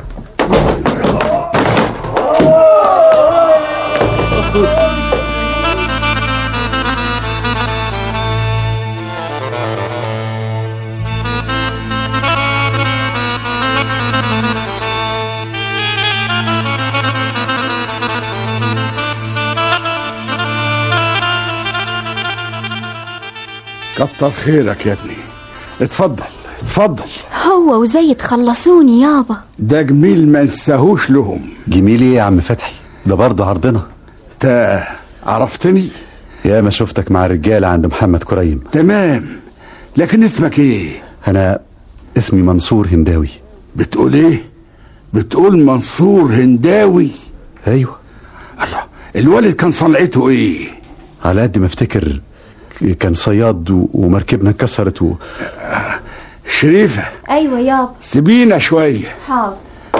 كتر خيرك يا ابني اتفضل اتفضل هو وزيد خلصوني يابا ده جميل ما نساهوش لهم جميل ايه يا عم فتحي ده برضه عرضنا انت عرفتني يا ما شفتك مع الرجاله عند محمد كريم تمام لكن اسمك ايه انا اسمي منصور هنداوي بتقول ايه بتقول منصور هنداوي ايوه الله الوالد كان صنعته ايه على قد ما افتكر ك- كان صياد و- ومركبنا اتكسرت و... شريفة ايوه يابا سيبينا شوية حاضر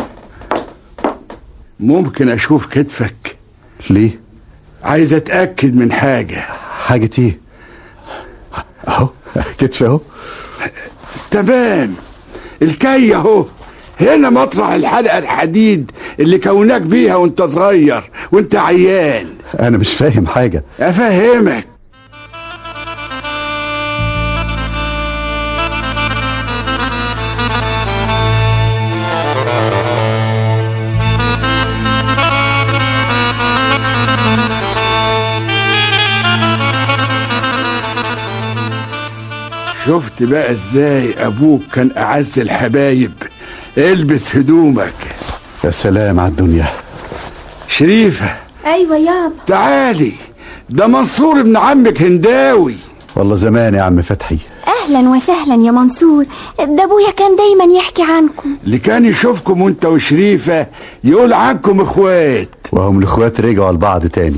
ممكن اشوف كتفك ليه عايز اتأكد من حاجة حاجة ايه اهو كتف اهو تمام الكي اهو هنا مطرح الحلقة الحديد اللي كوناك بيها وانت صغير وانت عيان انا مش فاهم حاجة افهمك شفت بقى ازاي ابوك كان اعز الحبايب البس هدومك يا سلام على الدنيا شريفة ايوه يابا تعالي ده منصور ابن عمك هنداوي والله زمان يا عم فتحي اهلا وسهلا يا منصور ده ابويا كان دايما يحكي عنكم اللي كان يشوفكم وانت وشريفة يقول عنكم اخوات وهم الاخوات رجعوا لبعض تاني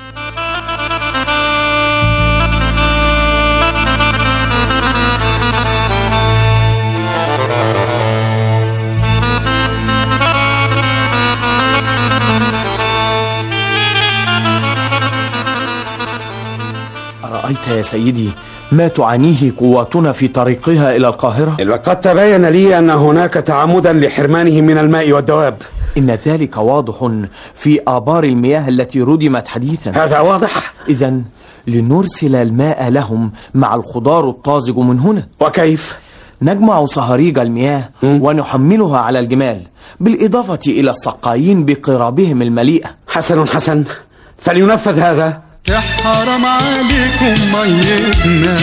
أرأيت يا سيدي ما تعانيه قواتنا في طريقها إلى القاهرة؟ لقد تبين لي أن هناك تعمدا لحرمانه من الماء والدواب إن ذلك واضح في آبار المياه التي ردمت حديثا هذا واضح إذا لنرسل الماء لهم مع الخضار الطازج من هنا وكيف؟ نجمع صهاريج المياه ونحملها على الجمال بالإضافة إلى السقايين بقرابهم المليئة حسن حسن فلينفذ هذا يا حرام عليكم ميتنا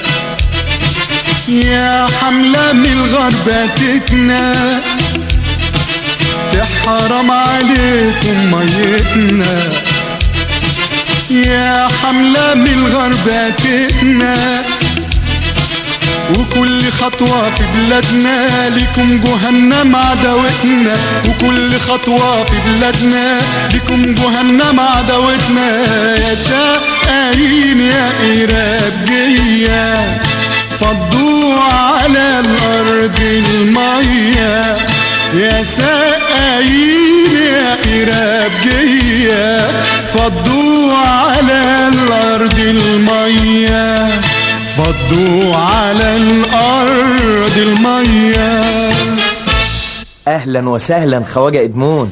يا حملة من الغرباتتنا يا حرام عليكم ميتنا يا حملة من الغرباتتنا وكل خطوة في بلادنا لكم جهنم عداوتنا وكل خطوة في بلادنا لكم جهنم عداوتنا يا سائرين يا إيرابجية فضوا على الأرض المية يا سائرين يا إيرابجية فضوا على الأرض المية فضوا على الأرض المية أهلا وسهلا خواجة إدمون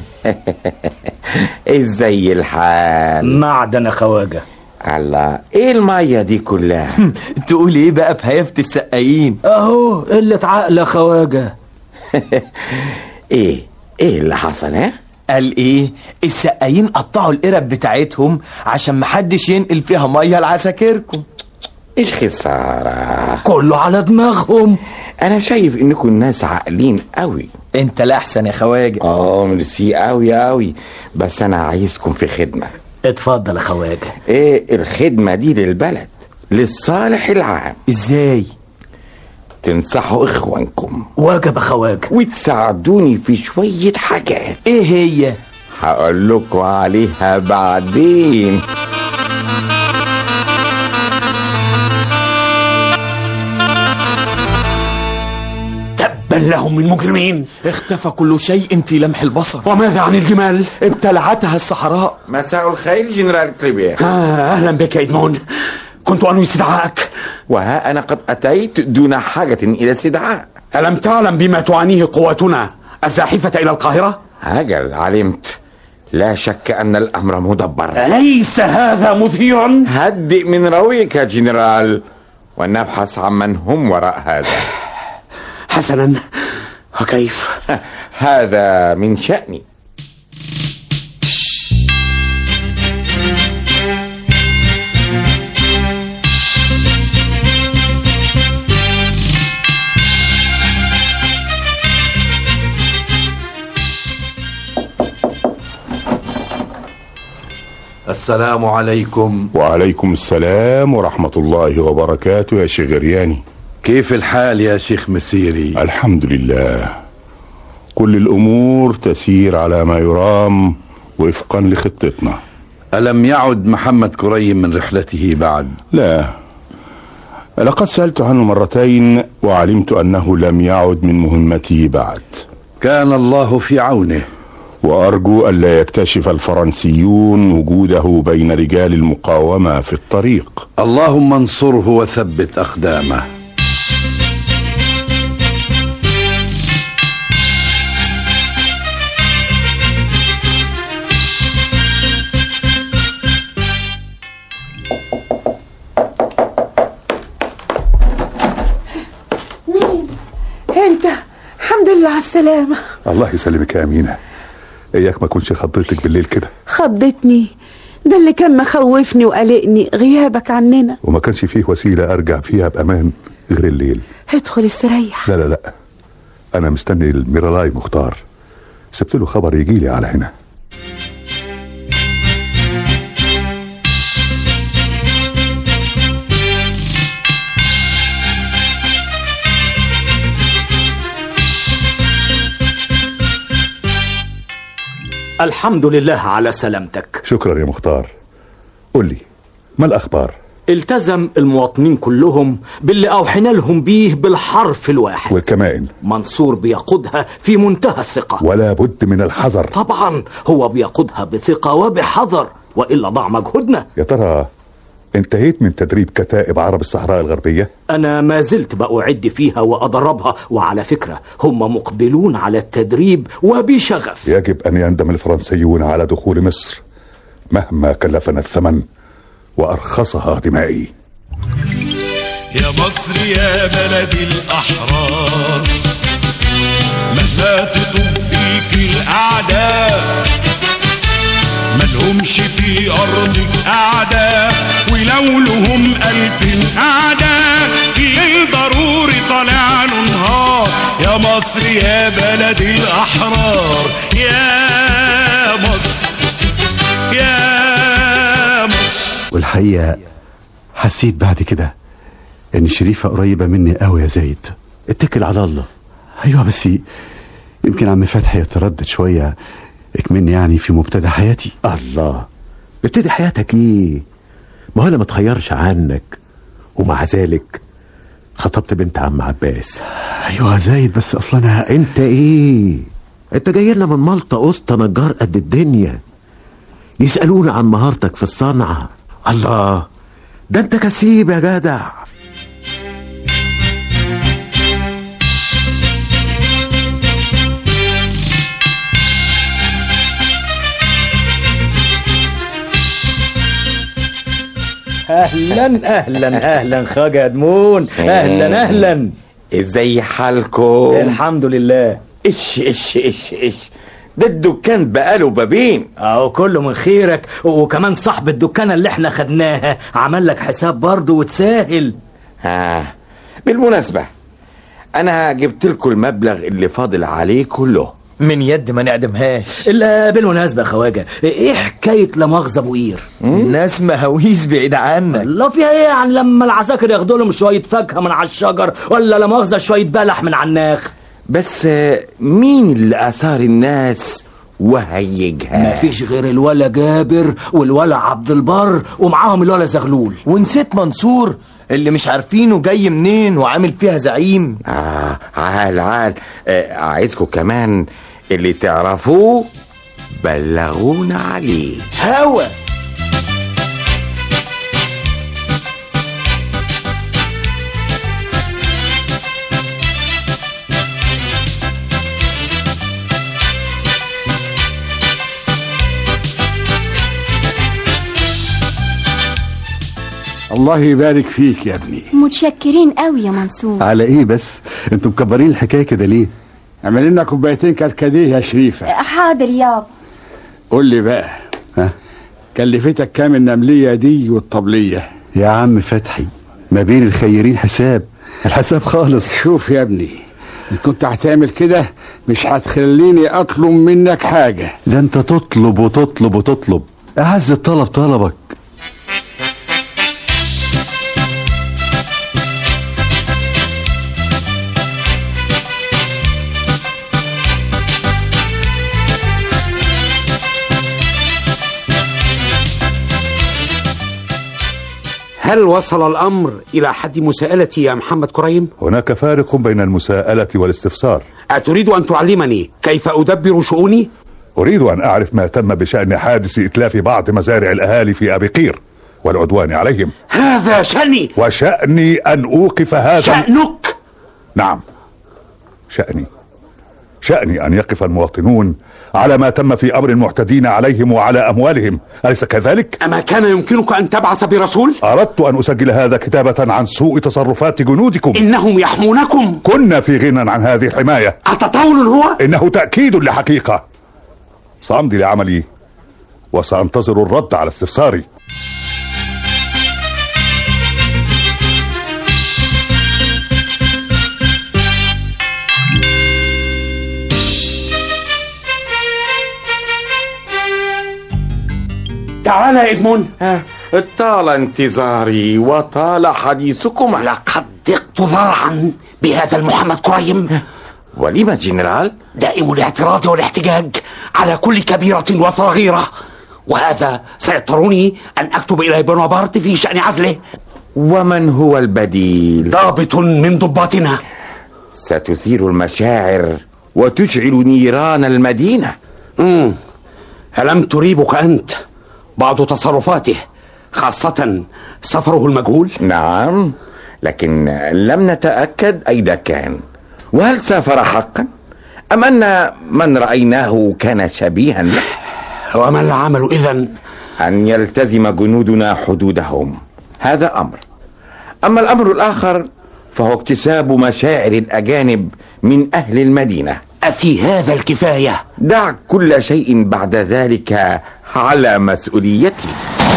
ازاي الحال معدن خواجة الله ايه المية دي كلها تقول إيه بقى في هيافة السقايين اهو قلة عقل يا خواجة ايه ايه اللي حصل ها قال إيه السقايين قطعوا القرب بتاعتهم عشان محدش ينقل فيها مية لعساكركم ايش خسارة كله على دماغهم انا شايف انكم ناس عاقلين قوي انت الاحسن يا خواجه اه ميرسي قوي قوي بس انا عايزكم في خدمة اتفضل يا خواجة ايه الخدمة دي للبلد للصالح العام ازاي تنصحوا اخوانكم واجب يا خواجة وتساعدوني في شوية حاجات ايه هي هقول لكم عليها بعدين تبا لهم من مجرمين اختفى كل شيء في لمح البصر وماذا عن الجمال ابتلعتها الصحراء مساء الخير جنرال تريبير آه أهلا بك يا إدمون كنت أنوي استدعائك وها أنا قد أتيت دون حاجة إلى استدعاء ألم تعلم بما تعانيه قواتنا الزاحفة إلى القاهرة؟ أجل علمت لا شك أن الأمر مدبر ليس هذا مثيرا هدئ من رويك يا جنرال ونبحث عمن هم وراء هذا حسنا وكيف هذا من شأني السلام عليكم وعليكم السلام ورحمة الله وبركاته يا شيخ غرياني كيف الحال يا شيخ مسيري الحمد لله كل الأمور تسير على ما يرام وفقا لخطتنا ألم يعد محمد كريم من رحلته بعد لا لقد سألت عنه مرتين وعلمت أنه لم يعد من مهمته بعد كان الله في عونه وأرجو ألا يكتشف الفرنسيون وجوده بين رجال المقاومة في الطريق اللهم انصره وثبت أقدامه مين انت الحمد لله على السلامة الله يسلمك يا أمينة إياك ما كنتش خضيتك بالليل كده خضتني ده اللي كان مخوفني وقلقني غيابك عننا وما كانش فيه وسيلة أرجع فيها بأمان غير الليل ادخل استريح لا لا لا أنا مستني الميرالاي مختار سبت له خبر يجي لي على هنا الحمد لله على سلامتك شكرا يا مختار قل لي ما الأخبار التزم المواطنين كلهم باللي أوحينا لهم بيه بالحرف الواحد والكمائن منصور بيقودها في منتهى الثقة ولا بد من الحذر طبعا هو بيقودها بثقة وبحذر وإلا ضاع مجهودنا يا ترى انتهيت من تدريب كتائب عرب الصحراء الغربية أنا ما زلت بأعد فيها وأدربها وعلى فكرة هم مقبلون على التدريب وبشغف يجب أن يندم الفرنسيون على دخول مصر مهما كلفنا الثمن وأرخصها دمائي يا مصر يا بلد الأحرار مهما تطوف فيك الأعداء ملهمش في أرضك أعداء ولو لهم ألف أعداء الليل ضروري طالع له نهار يا مصر يا بلد الأحرار يا مصر يا مصر والحقيقة حسيت بعد كده ان شريفة قريبة مني قوي يا زايد اتكل على الله ايوه بس يمكن عم فتحي يتردد شوية اكمني يعني في مبتدأ حياتي الله ابتدي حياتك ايه ما هو انا ما اتخيرش عنك ومع ذلك خطبت بنت عم عباس ايوه يا زايد بس اصلا انا انت ايه انت جاي لنا من مالطا قسط نجار قد الدنيا يسألونا عن مهارتك في الصنعة الله ده انت كسيب يا جدع اهلا اهلا اهلا خاجة ادمون اهلا اهلا ازاي حالكم الحمد لله ايش ايش ايش ايش ده الدكان بقاله بابين اهو كله من خيرك وكمان صاحب الدكانة اللي احنا خدناها عمل لك حساب برضه وتساهل ها بالمناسبة انا جبت لكم المبلغ اللي فاضل عليه كله من يد ما نعدمهاش الا بالمناسبة يا خواجة ايه حكاية لا مؤاخذة ابو قير ناس مهاويس بعيد عنك لا فيها ايه يعني لما العساكر ياخدوا لهم شوية فاكهة من على الشجر ولا لا مؤاخذة شوية بلح من على الناخ بس آه، مين اللي اثار الناس وهيجها مفيش غير الولا جابر والولا عبد البر ومعاهم الولا زغلول ونسيت منصور اللي مش عارفينه جاي منين وعامل فيها زعيم آه عال عال آه عايزكم كمان اللي تعرفوه بلغونا عليه هوا الله يبارك فيك يا ابني متشكرين قوي يا منصور على ايه بس انتوا مكبرين الحكاية كده ليه اعمل لنا كوبايتين كركديه يا شريفه حاضر يابا قول لي بقى ها كلفتك كام النمليه دي والطبليه يا عم فتحي ما بين الخيرين حساب الحساب خالص شوف يا ابني إن كنت هتعمل كده مش هتخليني اطلب منك حاجه ده انت تطلب وتطلب وتطلب أعز الطلب طلبك هل وصل الأمر إلى حد مساءلتي يا محمد كريم؟ هناك فارق بين المساءلة والاستفسار أتريد أن تعلمني كيف أدبر شؤوني؟ أريد أن أعرف ما تم بشأن حادث إتلاف بعض مزارع الأهالي في أبي قير والعدوان عليهم هذا شأني وشأني أن أوقف هذا شأنك نعم شأني شأني أن يقف المواطنون على ما تم في أمر المعتدين عليهم وعلى أموالهم أليس كذلك؟ أما كان يمكنك أن تبعث برسول؟ أردت أن أسجل هذا كتابة عن سوء تصرفات جنودكم إنهم يحمونكم كنا في غنى عن هذه الحماية أتطاول هو؟ إنه تأكيد لحقيقة سأمضي لعملي وسأنتظر الرد على استفساري تعال يا إدمون طال انتظاري وطال حديثكم لقد ضقت ذرعا بهذا المحمد كريم ولما جنرال؟ دائم الاعتراض والاحتجاج على كل كبيرة وصغيرة وهذا سيضطرني أن أكتب إلى بونابرت في شأن عزله ومن هو البديل؟ ضابط من ضباطنا ستثير المشاعر وتشعل نيران المدينة مم. ألم تريبك أنت بعض تصرفاته خاصة سفره المجهول؟ نعم لكن لم نتأكد أين كان وهل سافر حقا؟ أم أن من رأيناه كان شبيها له؟ وما العمل إذا؟ أن يلتزم جنودنا حدودهم هذا أمر أما الأمر الآخر فهو اكتساب مشاعر الأجانب من أهل المدينة أفي هذا الكفاية؟ دع كل شيء بعد ذلك على مسؤوليتي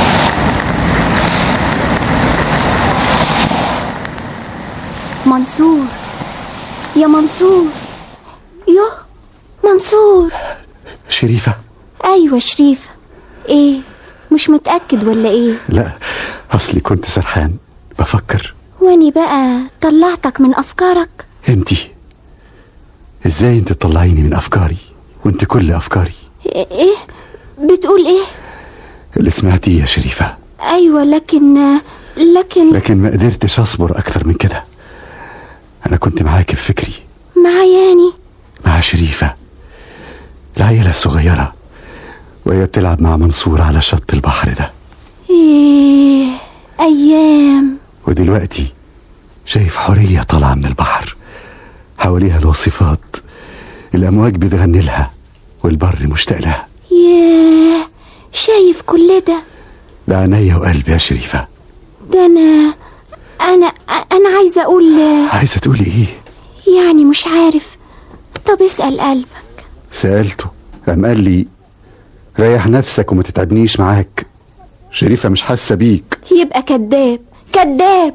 منصور يا منصور يوه منصور شريفة ايوه شريفة ايه مش متأكد ولا ايه لا أصلي كنت سرحان بفكر واني بقى طلعتك من افكارك انتي ازاي انت تطلعيني من افكاري وانت كل افكاري ايه بتقول ايه اللي سمعتيه يا شريفة ايوه لكن لكن لكن ما قدرتش اصبر اكتر من كده انا كنت معاك في فكري معياني مع شريفة العيلة الصغيرة وهي بتلعب مع منصور على شط البحر ده ايه ايام ودلوقتي شايف حورية طالعة من البحر حواليها الوصفات الأمواج بتغني لها والبر مشتاق لها ياه شايف كل ده ده عينيا وقلبي يا شريفة ده انا انا انا عايزه اقول عايزة تقولي ايه يعني مش عارف طب اسال قلبك سألته قام قال لي ريح نفسك وما تتعبنيش معاك شريفة مش حاسة بيك يبقى كذاب كذاب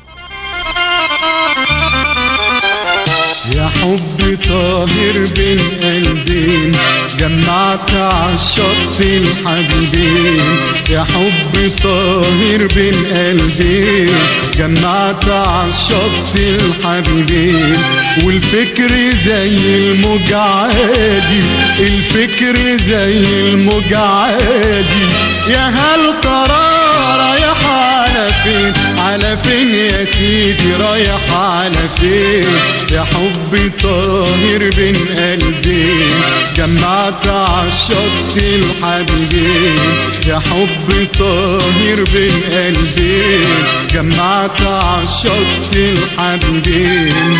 يا حب طاهر بين قلبين جمعت عالشط الحبيبين يا حب طاهر بين قلبين جمعت عالشط الحبيبين والفكر زي الموج عادي الفكر زي الموج عادي يا هل ترى رايح على فين على فين يا سيدي رايح على فين يا حبي طاهر بين قلبين جمعت عالشط الحبيبين يا حبي طاهر بين قلبين جمعت عالشط الحبيبين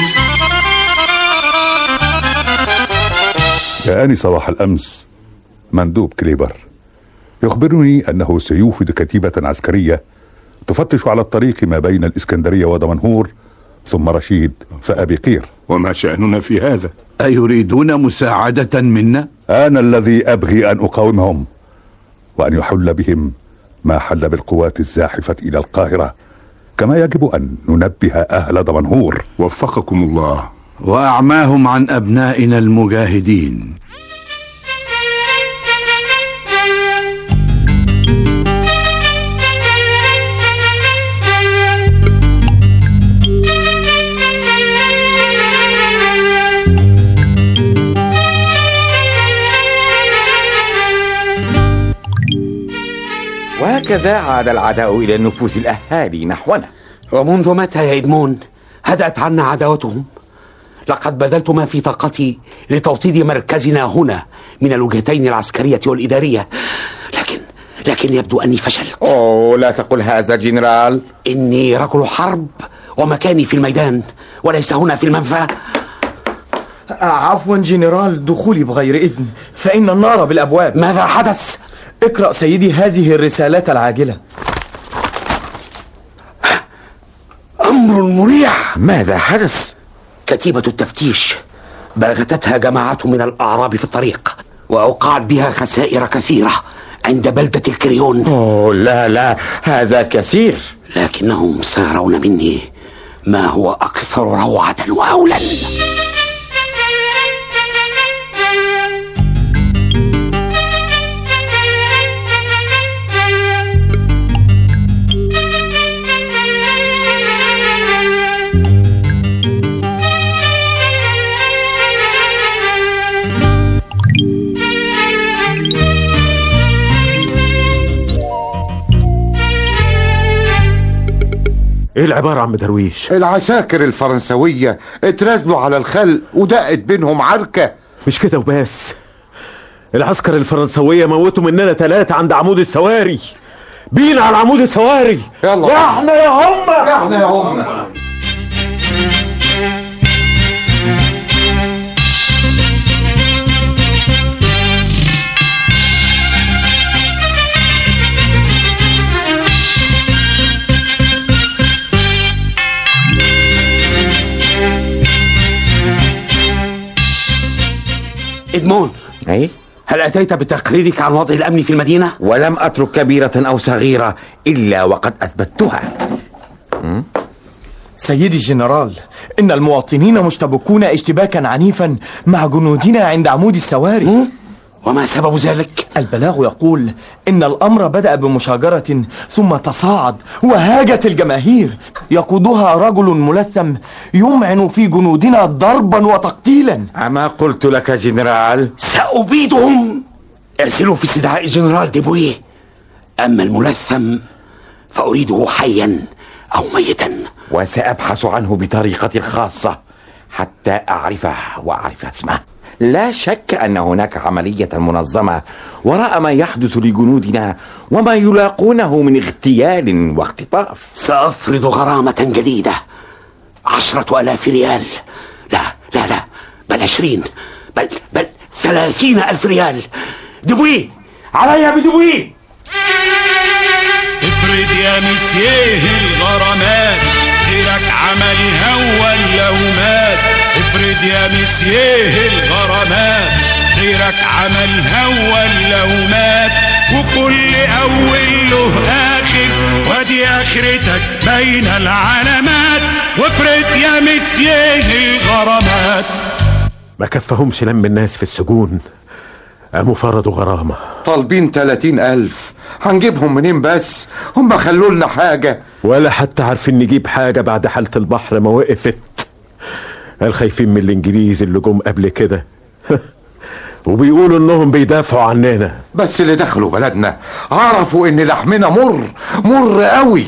جاءني صباح الأمس مندوب كليبر يخبرني أنه سيوفد كتيبة عسكرية تفتش على الطريق ما بين الإسكندرية ودمنهور ثم رشيد فأبي قير وما شأننا في هذا أيريدون مساعدة منا؟ أنا الذي أبغي أن أقاومهم وأن يحل بهم ما حل بالقوات الزاحفة إلى القاهرة كما يجب أن ننبه أهل دمنهور وفقكم الله وأعماهم عن أبنائنا المجاهدين هكذا عاد العداء إلى نفوس الأهالي نحونا ومنذ متى يا إدمون هدأت عنا عداوتهم لقد بذلت ما في طاقتي لتوطيد مركزنا هنا من الوجهتين العسكرية والإدارية لكن لكن يبدو أني فشلت أوه لا تقل هذا جنرال إني رجل حرب ومكاني في الميدان وليس هنا في المنفى عفوا جنرال دخولي بغير إذن فإن النار بالأبواب ماذا حدث؟ اقرأ سيدي هذه الرسالات العاجلة أمر مريع ماذا حدث؟ كتيبة التفتيش باغتتها جماعة من الأعراب في الطريق وأوقعت بها خسائر كثيرة عند بلدة الكريون أوه لا لا هذا كثير لكنهم سيرون مني ما هو أكثر روعة وهولا ايه العبارة عم درويش العساكر الفرنسوية اترازلوا على الخل ودقت بينهم عركة مش كده وبس العسكر الفرنسوية موتوا مننا ثلاثة عند عمود السواري بينا على عمود السواري يلا احنا يا هم احنا يا هم إدمون أي هل أتيت بتقريرك عن وضع الأمن في المدينة؟ ولم أترك كبيرة أو صغيرة إلا وقد أثبتها سيدي الجنرال إن المواطنين مشتبكون اشتباكا عنيفا مع جنودنا عند عمود السواري وما سبب ذلك؟ البلاغ يقول إن الأمر بدأ بمشاجرة ثم تصاعد وهاجت الجماهير يقودها رجل ملثم يمعن في جنودنا ضربا وتقتيلا أما قلت لك جنرال سأبيدهم ارسلوا في استدعاء جنرال ديبويه أما الملثم فأريده حيا أو ميتا وسأبحث عنه بطريقتي الخاصة حتى أعرفه وأعرف اسمه لا شك أن هناك عملية منظمة وراء ما يحدث لجنودنا وما يلاقونه من اغتيال واختطاف سأفرض غرامة جديدة عشرة ألاف ريال لا لا لا بل عشرين بل بل ثلاثين ألف ريال دبوي علي بدبوي افرض يا مسياه الغرامات غيرك عملها ولا ومات افرض يا مسياه الغرامات غيرك عملها ولا ومات وكل اول له اخر وادي اخرتك بين العلامات وافرض يا مسياه الغرامات ما كفهمش لم الناس في السجون قاموا فرضوا غرامة طالبين تلاتين ألف هنجيبهم منين بس هم خلوا لنا حاجة ولا حتى عارفين نجيب حاجة بعد حالة البحر ما وقفت الخايفين من الإنجليز اللي جم قبل كده وبيقولوا إنهم بيدافعوا عننا بس اللي دخلوا بلدنا عرفوا ان لحمنا مر مر قوي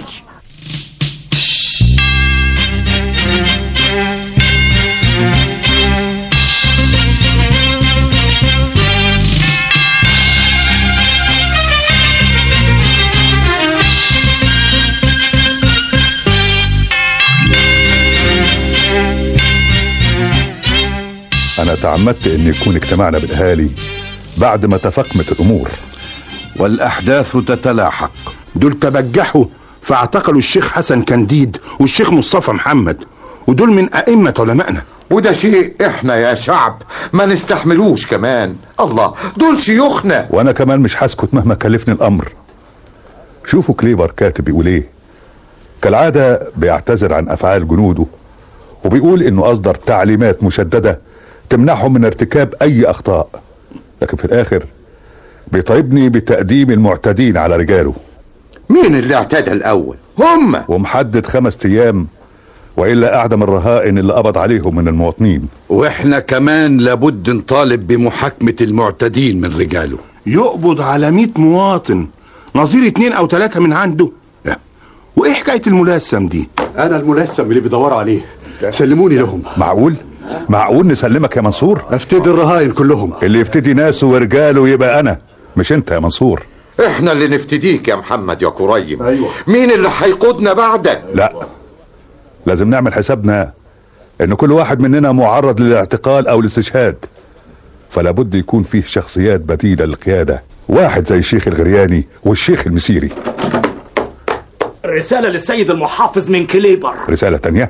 أنا تعمدت أن يكون اجتماعنا بالأهالي بعد ما تفاقمت الأمور والأحداث تتلاحق دول تبجحوا فاعتقلوا الشيخ حسن كنديد والشيخ مصطفى محمد ودول من أئمة علمائنا وده شيء احنا يا شعب ما نستحملوش كمان الله دول شيوخنا وأنا كمان مش هسكت مهما كلفني الأمر شوفوا كليبر كاتب بيقول إيه كالعادة بيعتذر عن أفعال جنوده وبيقول إنه أصدر تعليمات مشددة تمنعهم من ارتكاب أي أخطاء لكن في الآخر بيطالبني بتقديم المعتدين على رجاله مين اللي اعتدى الأول هم ومحدد خمس أيام وإلا أعدم الرهائن اللي قبض عليهم من المواطنين واحنا كمان لابد نطالب بمحاكمة المعتدين من رجاله يقبض على 100 مواطن نظير اتنين او تلاتة من عنده لا. وايه حكاية الملثم دي انا الملثم اللي بيدوروا عليه سلموني لهم معقول معقول نسلمك يا منصور افتدي الرهاين كلهم اللي يفتدي ناسه ورجاله يبقى انا مش انت يا منصور احنا اللي نفتديك يا محمد يا كريم ايوه مين اللي هيقودنا بعدك لا لازم نعمل حسابنا ان كل واحد مننا معرض للاعتقال او الاستشهاد فلا بد يكون فيه شخصيات بديله للقياده واحد زي الشيخ الغرياني والشيخ المسيري رسالة للسيد المحافظ من كليبر رساله تانية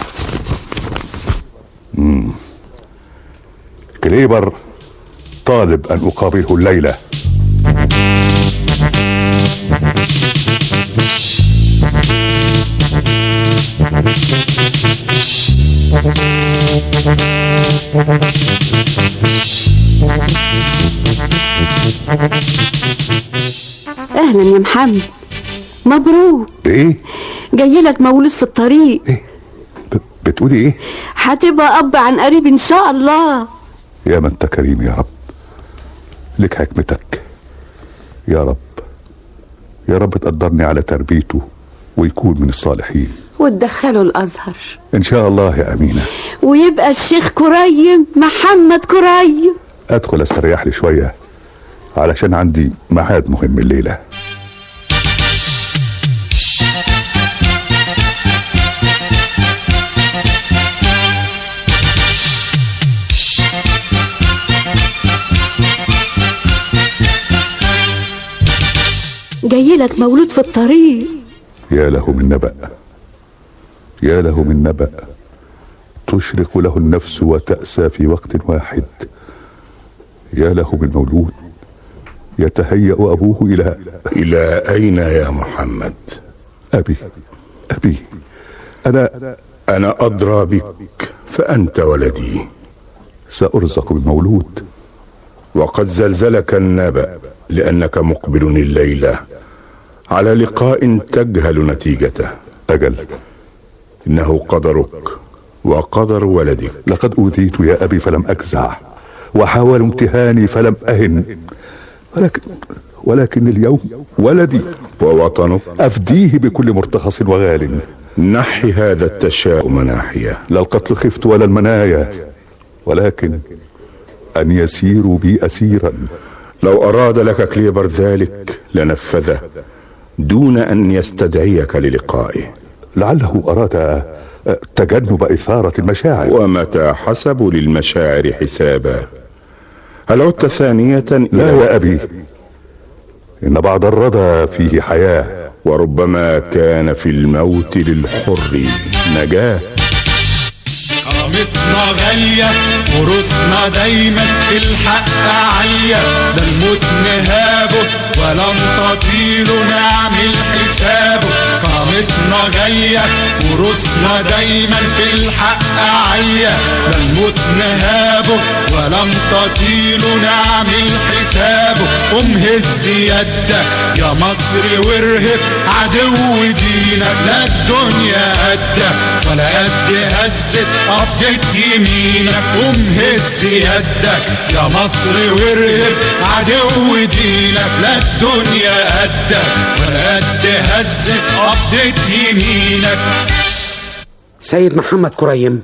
مم. كليبر طالب ان اقابله الليله اهلا يا محمد مبروك ايه جاي لك مولود في الطريق بتقولي ايه هتبقى اب عن قريب ان شاء الله يا ما انت كريم يا رب لك حكمتك يا رب يا رب تقدرني على تربيته ويكون من الصالحين وتدخله الازهر ان شاء الله يا امينه ويبقى الشيخ كريم محمد كريم ادخل استريح لي شويه علشان عندي ميعاد مهم الليله جاي لك مولود في الطريق يا له من نبأ يا له من نبأ تشرق له النفس وتأسى في وقت واحد يا له من مولود يتهيأ أبوه إلى إلى أين يا محمد أبي أبي أنا أنا أدرى بك فأنت ولدي سأرزق بمولود وقد زلزلك النبأ لأنك مقبل الليلة على لقاء تجهل نتيجته أجل إنه قدرك وقدر ولدك لقد أوذيت يا أبي فلم أجزع وحاولوا امتهاني فلم أهن ولكن ولكن اليوم ولدي ووطنك أفديه بكل مرتخص وغال نحي هذا التشاؤم ناحية لا القتل خفت ولا المنايا ولكن أن يسيروا بي أسيرا لو أراد لك كليبر ذلك لنفذه دون أن يستدعيك للقائه لعله أراد تجنب إثارة المشاعر ومتى حسبوا للمشاعر حسابا هل عدت ثانية لا يا أبي إن بعد الردى فيه حياة وربما كان في الموت للحر نجاه كرامتنا غالية ورثنا دايما الحق عالية لا الموت نهابه ولا نطيله نعمل حسابه كرامتنا غالية ورثنا دايما في الحق عالية لا الموت نهابه ولا نطيله نعمل حسابه قوم هز يدك يا مصر وارهب عدو دينك لا الدنيا قدك ولا قد هزت قبضة يمينك قوم هز يدك يا مصر وارهب عدو دينك لا الدنيا قدك ولا قد هزت قبضة يمينك سيد محمد كريم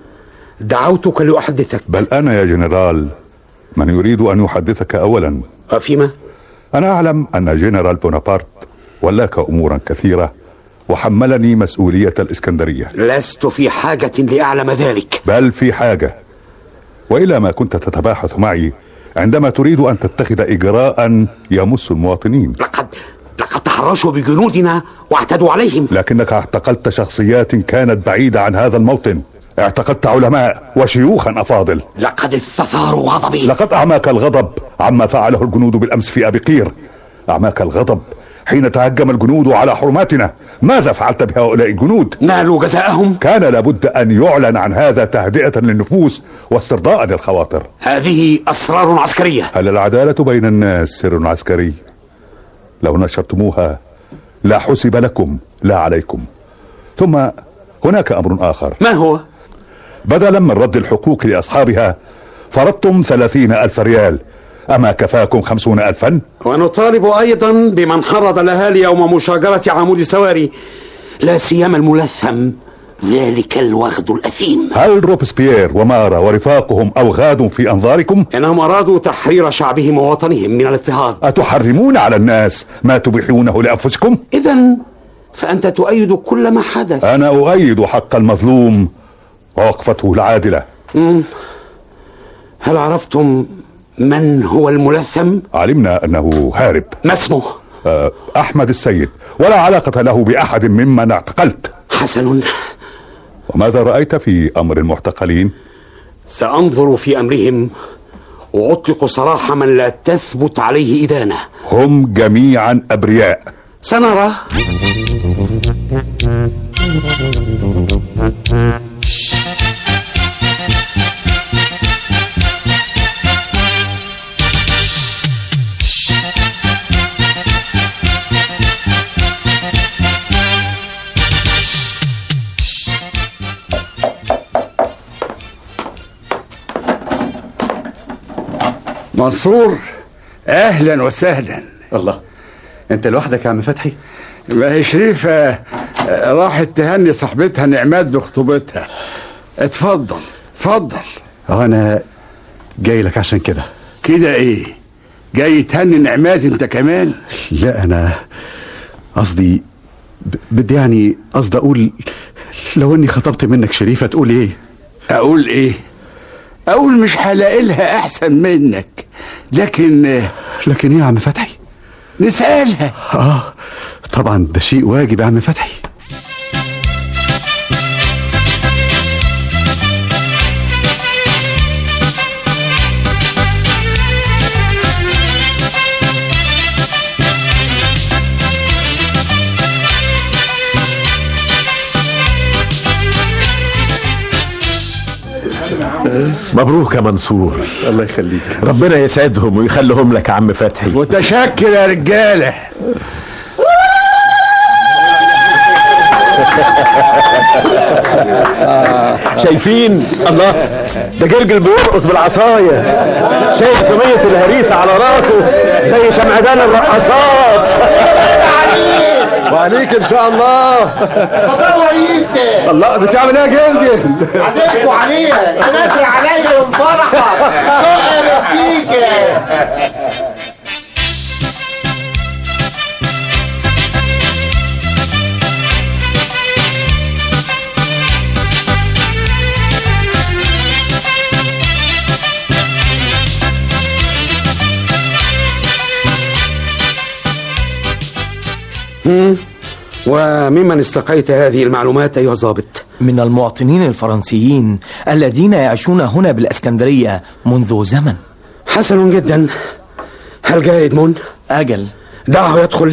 دعوتك لأحدثك بل أنا يا جنرال من يريد أن يحدثك أولا فيما؟ أنا أعلم أن جنرال بونابرت ولاك أمورا كثيرة وحملني مسؤولية الإسكندرية لست في حاجة لأعلم ذلك بل في حاجة وإلى ما كنت تتباحث معي عندما تريد أن تتخذ إجراء يمس المواطنين لقد لقد تحرشوا بجنودنا واعتدوا عليهم لكنك اعتقلت شخصيات كانت بعيدة عن هذا الموطن اعتقلت علماء وشيوخا أفاضل لقد استثاروا غضبي لقد أعماك الغضب عما فعله الجنود بالأمس في أبي قير أعماك الغضب حين تهجم الجنود على حرماتنا ماذا فعلت بهؤلاء الجنود نالوا جزاءهم كان لابد أن يعلن عن هذا تهدئة للنفوس واسترضاء للخواطر هذه أسرار عسكرية هل العدالة بين الناس سر عسكري لو نشرتموها لا حسب لكم لا عليكم ثم هناك أمر آخر ما هو؟ بدلا من رد الحقوق لأصحابها فرضتم ثلاثين ألف ريال أما كفاكم خمسون ألفا ونطالب أيضا بمن حرض الأهالي يوم مشاجرة عمود السواري لا سيما الملثم ذلك الوغد الأثيم هل روبسبيير ومارا ورفاقهم أوغاد في أنظاركم؟ إنهم أرادوا تحرير شعبهم ووطنهم من الاضطهاد أتحرمون على الناس ما تبيحونه لأنفسكم؟ إذا فأنت تؤيد كل ما حدث أنا أؤيد حق المظلوم ووقفته العادلة مم. هل عرفتم من هو الملثم؟ علمنا أنه هارب ما اسمه؟ آه، أحمد السيد ولا علاقة له بأحد ممن اعتقلت حسن وماذا رأيت في أمر المعتقلين؟ سأنظر في أمرهم وأطلق سراح من لا تثبت عليه إدانة هم جميعا أبرياء سنرى منصور اهلا وسهلا الله انت لوحدك يا عم فتحي ما هي شريفة آه، راحت تهني صاحبتها نعمات بخطوبتها اتفضل اتفضل اه انا جاي لك عشان كده كده ايه جاي تهني نعمات انت كمان لا انا قصدي ب- بدي يعني قصدي اقول لو اني خطبت منك شريفه تقول ايه اقول ايه اقول مش هلاقي لها احسن منك لكن آه، لكن ايه يا عم فتحي نسالها اه طبعا ده شيء واجب يا عم فتحي مبروك يا منصور الله يخليك ربنا يسعدهم ويخليهم لك يا عم فتحي متشكر يا رجاله شايفين الله ده جرجل بيرقص بالعصايه شايف سمية الهريسة على راسه زي شمعدان الرقصات وعليك ان شاء الله فضل رئيسي الله بتعمل ايه يا جلجل عزيزكوا عليها تنادي عليا من فرحك شوق يا مسيكة مم. وممن استقيت هذه المعلومات أيها الضابط من المواطنين الفرنسيين الذين يعيشون هنا بالاسكندرية منذ زمن حسن جدا هل جاء إدمون؟ أجل دعه يدخل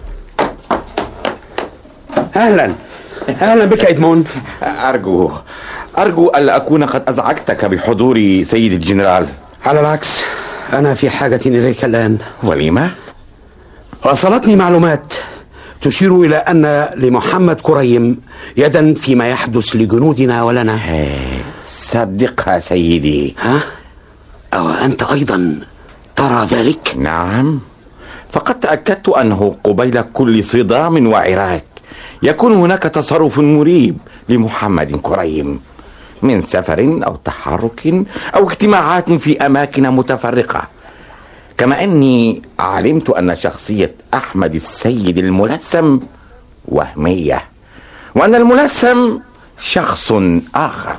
أهلا أهلا بك إدمون أرجو أرجو ألا أكون قد أزعجتك بحضور سيد الجنرال على العكس أنا في حاجة إليك الآن وليمة؟ وصلتني معلومات تشير إلى أن لمحمد كريم يدا فيما يحدث لجنودنا ولنا صدقها سيدي ها؟ أو أنت أيضا ترى ذلك؟ نعم فقد تأكدت أنه قبيل كل صدام وعراك يكون هناك تصرف مريب لمحمد كريم من سفر أو تحرك أو اجتماعات في أماكن متفرقة كما أني علمت أن شخصية أحمد السيد الملثم وهمية وأن الملثم شخص آخر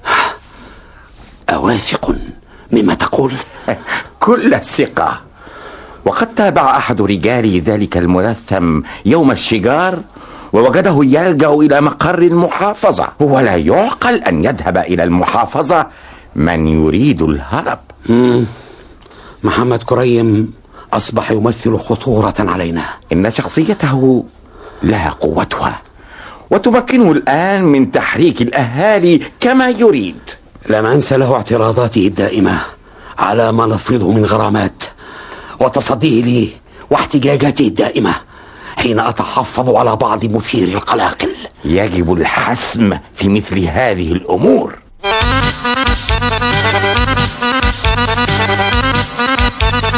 أواثق مما تقول كل الثقة وقد تابع أحد رجال ذلك الملثم يوم الشجار ووجده يلجأ إلى مقر المحافظة ولا يعقل أن يذهب إلى المحافظة من يريد الهرب مم. محمد كريم أصبح يمثل خطورة علينا إن شخصيته لها قوتها وتمكنه الآن من تحريك الأهالي كما يريد لم أنس له اعتراضاته الدائمة على ما نفرضه من غرامات وتصديه لي واحتجاجاته الدائمة حين أتحفظ على بعض مثير القلاقل يجب الحسم في مثل هذه الأمور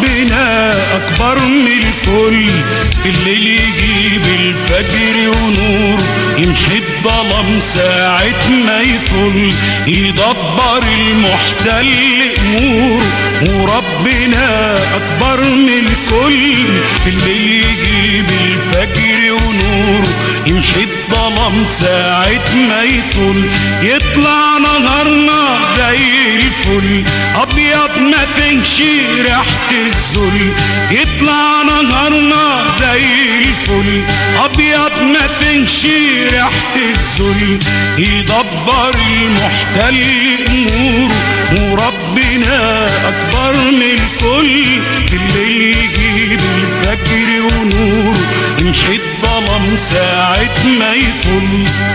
وربنا أكبر من الكل في الليل يجيب الفجر ونور يمحي الظلام ساعة ما يطل يدبر المحتل أمور وربنا أكبر من الكل في الليل يجيب الفجر ونور يمحي الظلام ساعة ما يطل يطلع نهارنا زي الفل أبيض ما تنشي ريحة الذل يطلع نهارنا زي الفل أبيض ما تنشي ريحة الذل يدبر المحتل أموره وربنا أكبر من الكل في الليل يجيب الفجر ونور يمحي الظلام ساعة ما يطل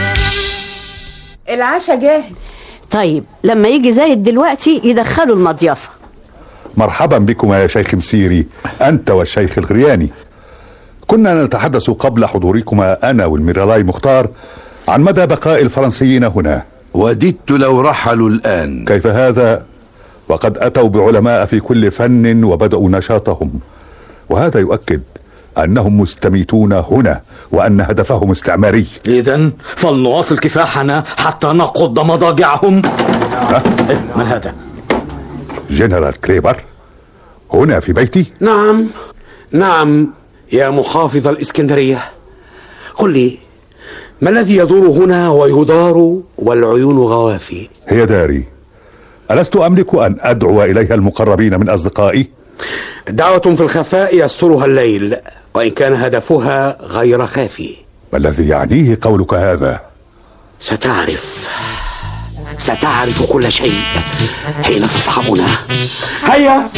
العشاء جاهز طيب لما يجي زايد دلوقتي يدخلوا المضيافة مرحبا بكما يا شيخ مسيري أنت والشيخ الغرياني كنا نتحدث قبل حضوركما أنا والميرالاي مختار عن مدى بقاء الفرنسيين هنا وددت لو رحلوا الآن كيف هذا وقد أتوا بعلماء في كل فن وبدأوا نشاطهم وهذا يؤكد أنهم مستميتون هنا وأن هدفهم استعماري إذا فلنواصل كفاحنا حتى نقض مضاجعهم من هذا؟ جنرال كريبر هنا في بيتي نعم نعم يا محافظ الإسكندرية قل لي ما الذي يدور هنا ويدار والعيون غوافي هي داري ألست أملك أن أدعو إليها المقربين من أصدقائي دعوة في الخفاء يسترها الليل وإن كان هدفها غير خافي ما الذي يعنيه قولك هذا ستعرف ستعرف كل شيء حين تصحبنا هيا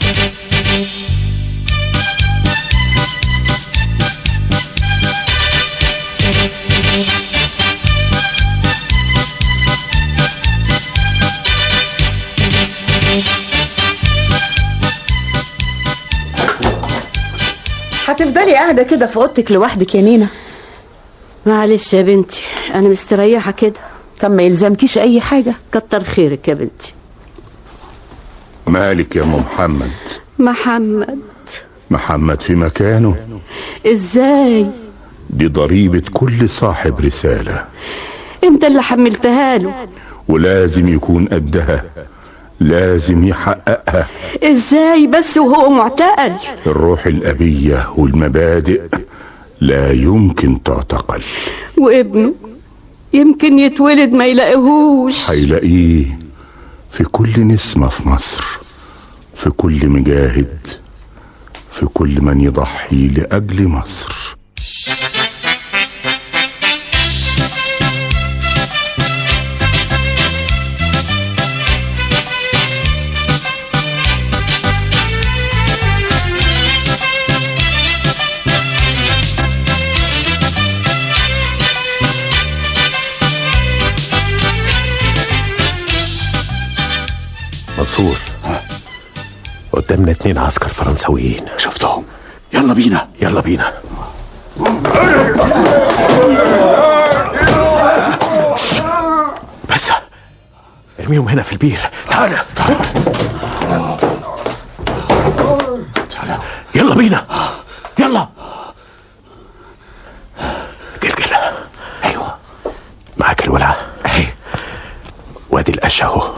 هتفضلي قاعدة كده في اوضتك لوحدك يا نينا معلش يا بنتي أنا مستريحة كده طب ما يلزمكيش أي حاجة كتر خيرك يا بنتي مالك يا ام محمد محمد محمد في مكانه ازاي دي ضريبة كل صاحب رسالة انت اللي حملتها له ولازم يكون قدها لازم يحققها ازاي بس وهو معتقل الروح الأبية والمبادئ لا يمكن تعتقل وابنه يمكن يتولد ما يلاقيهوش هيلاقيه في كل نسمة في مصر في كل مجاهد في كل من يضحي لأجل مصر منصور قدامنا اتنين عسكر فرنساويين شفتهم يلا بينا يلا بينا شش. بس ارميهم هنا في البير تعال تعال يلا بينا يلا جلجل ايوه معاك الولعة اهي وادي القش اهو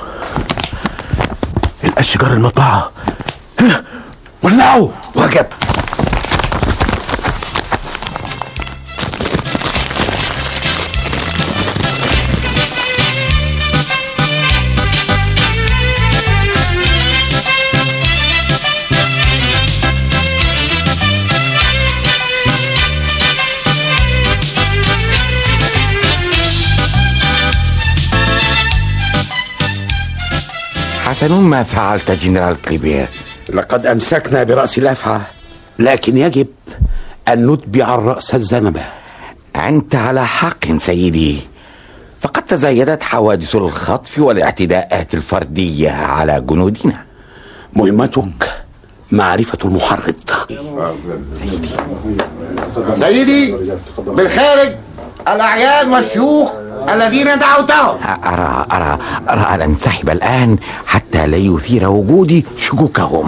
القش جار المطبعة ها، ولعوا وجب حسن ما فعلت جنرال كليبير لقد أمسكنا برأس الأفعى لكن يجب أن نتبع الرأس الزنبة أنت على حق سيدي فقد تزايدت حوادث الخطف والاعتداءات الفردية على جنودنا مهمتك معرفة المحرض سيدي سيدي بالخارج الأعيان والشيوخ الذين دعوتهم أرى أرى أرى أن أنسحب الآن حتى لا يثير وجودي شكوكهم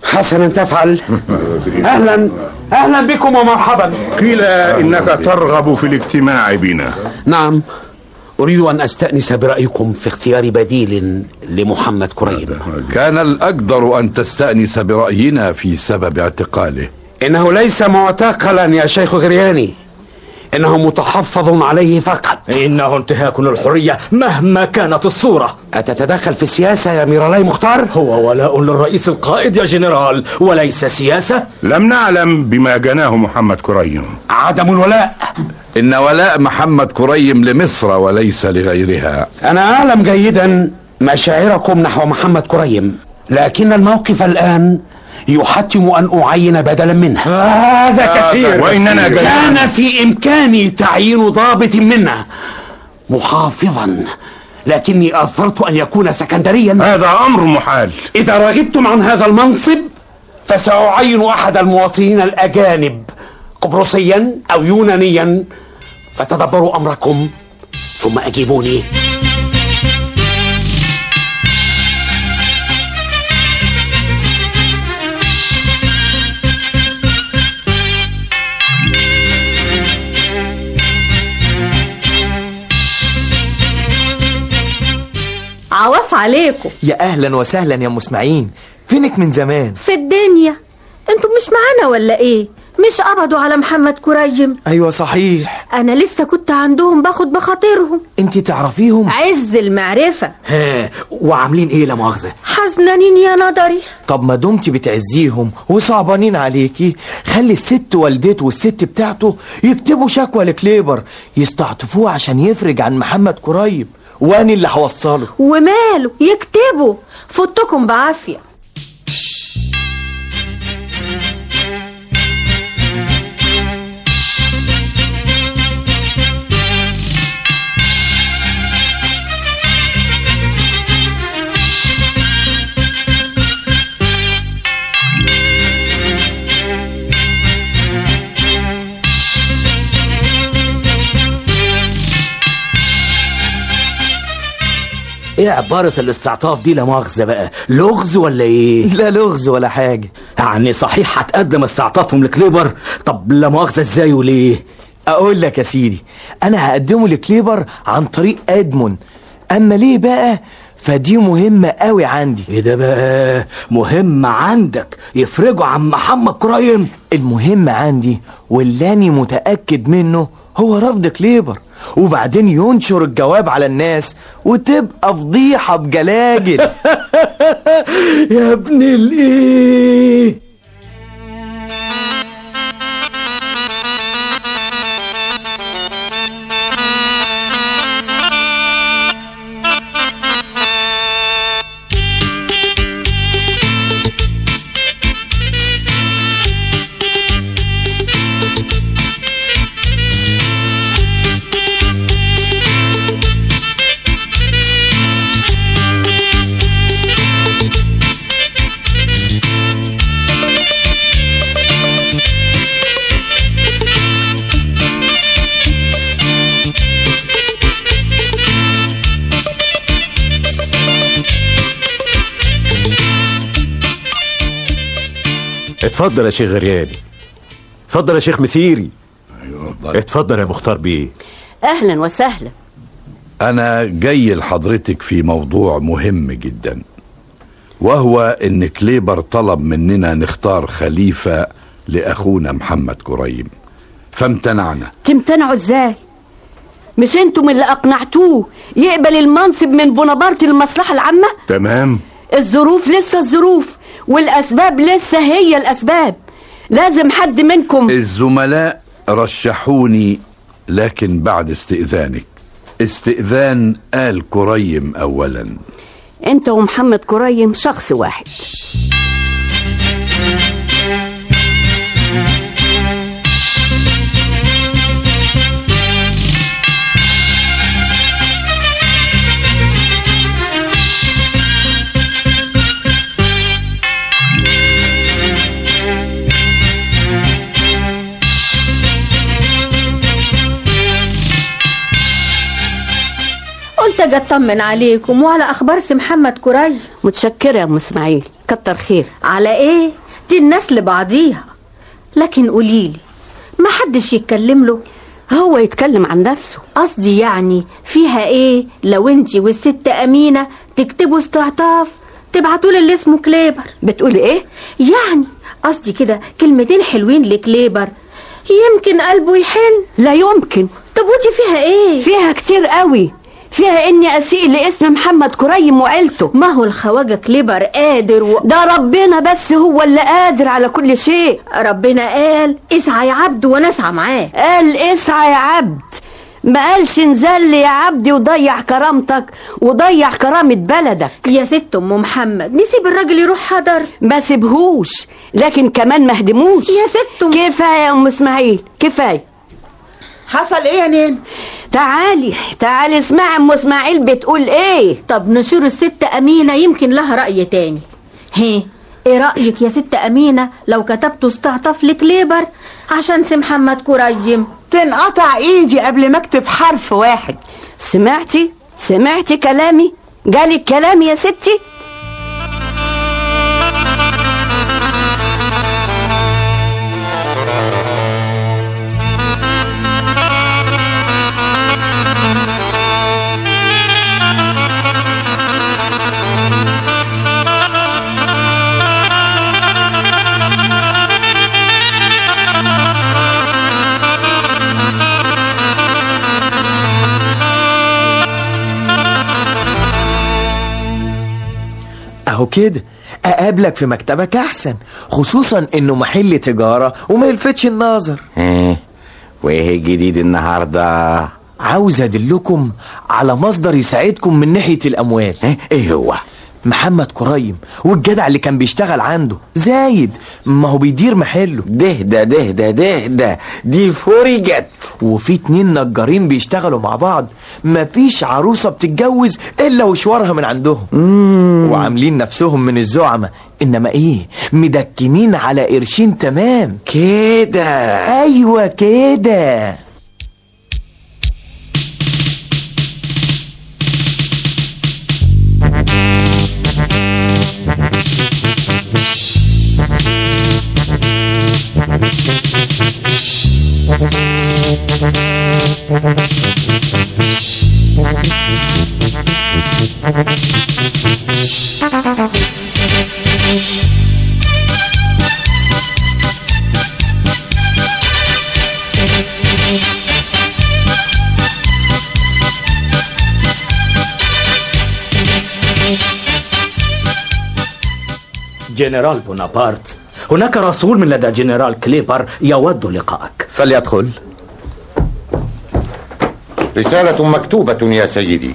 حسنا تفعل اهلا اهلا بكم ومرحبا قيل انك ترغب في الاجتماع بنا نعم اريد ان استانس برايكم في اختيار بديل لمحمد كريم كان الأقدر أن تستأنس برأينا في سبب اعتقاله انه ليس معتقلا يا شيخ غرياني انه متحفظ عليه فقط إنه انتهاك للحرية مهما كانت الصورة أتتدخل في السياسة يا ميرالاي مختار؟ هو ولاء للرئيس القائد يا جنرال وليس سياسة لم نعلم بما جناه محمد كريم عدم الولاء إن ولاء محمد كريم لمصر وليس لغيرها أنا أعلم جيدا مشاعركم نحو محمد كريم لكن الموقف الآن يحتم أن أعين بدلا منه هذا كثير وإننا جميعا كان في إمكاني تعيين ضابط منا محافظا لكني أثرت أن يكون سكندريا هذا أمر محال إذا رغبتم عن هذا المنصب فسأعين أحد المواطنين الأجانب قبرصيا أو يونانيا فتدبروا أمركم ثم أجيبوني عواف عليكم يا اهلا وسهلا يا ام اسماعيل فينك من زمان في الدنيا انتوا مش معانا ولا ايه مش قبضوا على محمد كريم ايوه صحيح انا لسه كنت عندهم باخد بخاطرهم انت تعرفيهم عز المعرفة ها وعاملين ايه لا مؤاخذة حزنانين يا نظري طب ما دمتي بتعزيهم وصعبانين عليكي خلي الست والدته والست بتاعته يكتبوا شكوى لكليبر يستعطفوه عشان يفرج عن محمد كريم واني اللي هوصله وماله يكتبوا فوتكم بعافية ايه عبارة الاستعطاف دي لا مؤاخذة بقى لغز ولا ايه لا لغز ولا حاجة يعني صحيح هتقدم استعطافهم لكليبر طب لا مؤاخذة ازاي وليه اقول لك يا سيدي انا هقدمه لكليبر عن طريق ادمون اما ليه بقى فدي مهمة قوي عندي ايه ده بقى مهم عندك يفرجوا عن محمد كريم المهم عندي واللي أنا متأكد منه هو رفض كليبر وبعدين ينشر الجواب على الناس وتبقى فضيحة بجلاجل يا ابن الايه اتفضل يا شيخ غرياني اتفضل يا شيخ مسيري اتفضل يا مختار بيه اهلا وسهلا أنا جاي لحضرتك في موضوع مهم جدا وهو إن كليبر طلب مننا نختار خليفة لأخونا محمد كريم فامتنعنا تمتنعوا ازاي مش انتم اللي اقنعتوه يقبل المنصب من بونابرت للمصلحة العامة تمام الظروف لسه الظروف والاسباب لسه هي الاسباب لازم حد منكم الزملاء رشحوني لكن بعد استئذانك استئذان آل كريم أولا انت ومحمد كريم شخص واحد قلت اجي اطمن عليكم وعلى اخبار سي محمد كري متشكرة يا ام اسماعيل كتر خير على ايه دي الناس لبعضيها لكن قوليلي ما حدش يتكلم له هو يتكلم عن نفسه قصدي يعني فيها ايه لو انتي والست امينه تكتبوا استعطاف تبعتوا اللي اسمه كليبر بتقولي ايه يعني قصدي كده كلمتين حلوين لكليبر يمكن قلبه يحن لا يمكن طب ودي فيها ايه فيها كتير قوي فيها اني اسيء لاسم محمد كريم وعيلته ما هو الخواجه كليبر قادر و... ده ربنا بس هو اللي قادر على كل شيء ربنا قال اسعى يا عبد وانا اسعى معاه قال اسعى يا عبد ما قالش انزل يا عبدي وضيع كرامتك وضيع كرامة بلدك يا ست ام محمد نسيب الراجل يروح حضر ما سيبهوش لكن كمان ما هدموش يا ست أم- كفاية يا ام اسماعيل كفاية حصل ايه يا نين تعالي تعالي اسمعي ام اسماعيل بتقول ايه طب نشور الست امينه يمكن لها راي تاني هي ايه رايك يا ست امينه لو كتبتوا استعطاف لكليبر عشان سي محمد كريم تنقطع ايدي قبل ما اكتب حرف واحد سمعتي سمعتي كلامي جالك كلام يا ستي اهو كده اقابلك في مكتبك احسن خصوصا انه محل تجارة وما يلفتش النظر ايه وايه الجديد النهارده عاوز ادلكم على مصدر يساعدكم من ناحية الاموال ايه, إيه هو محمد كريم والجدع اللي كان بيشتغل عنده زايد ما هو بيدير محله ده ده ده ده ده ده دي فوري جت وفي اتنين نجارين بيشتغلوا مع بعض مفيش عروسة بتتجوز إلا وشوارها من عندهم وعاملين نفسهم من الزعمة إنما إيه مدكنين على قرشين تمام كده أيوة كده جنرال بونابرت هناك رسول من لدى جنرال كليبر يود لقاءك فليدخل رسالة مكتوبة يا سيدي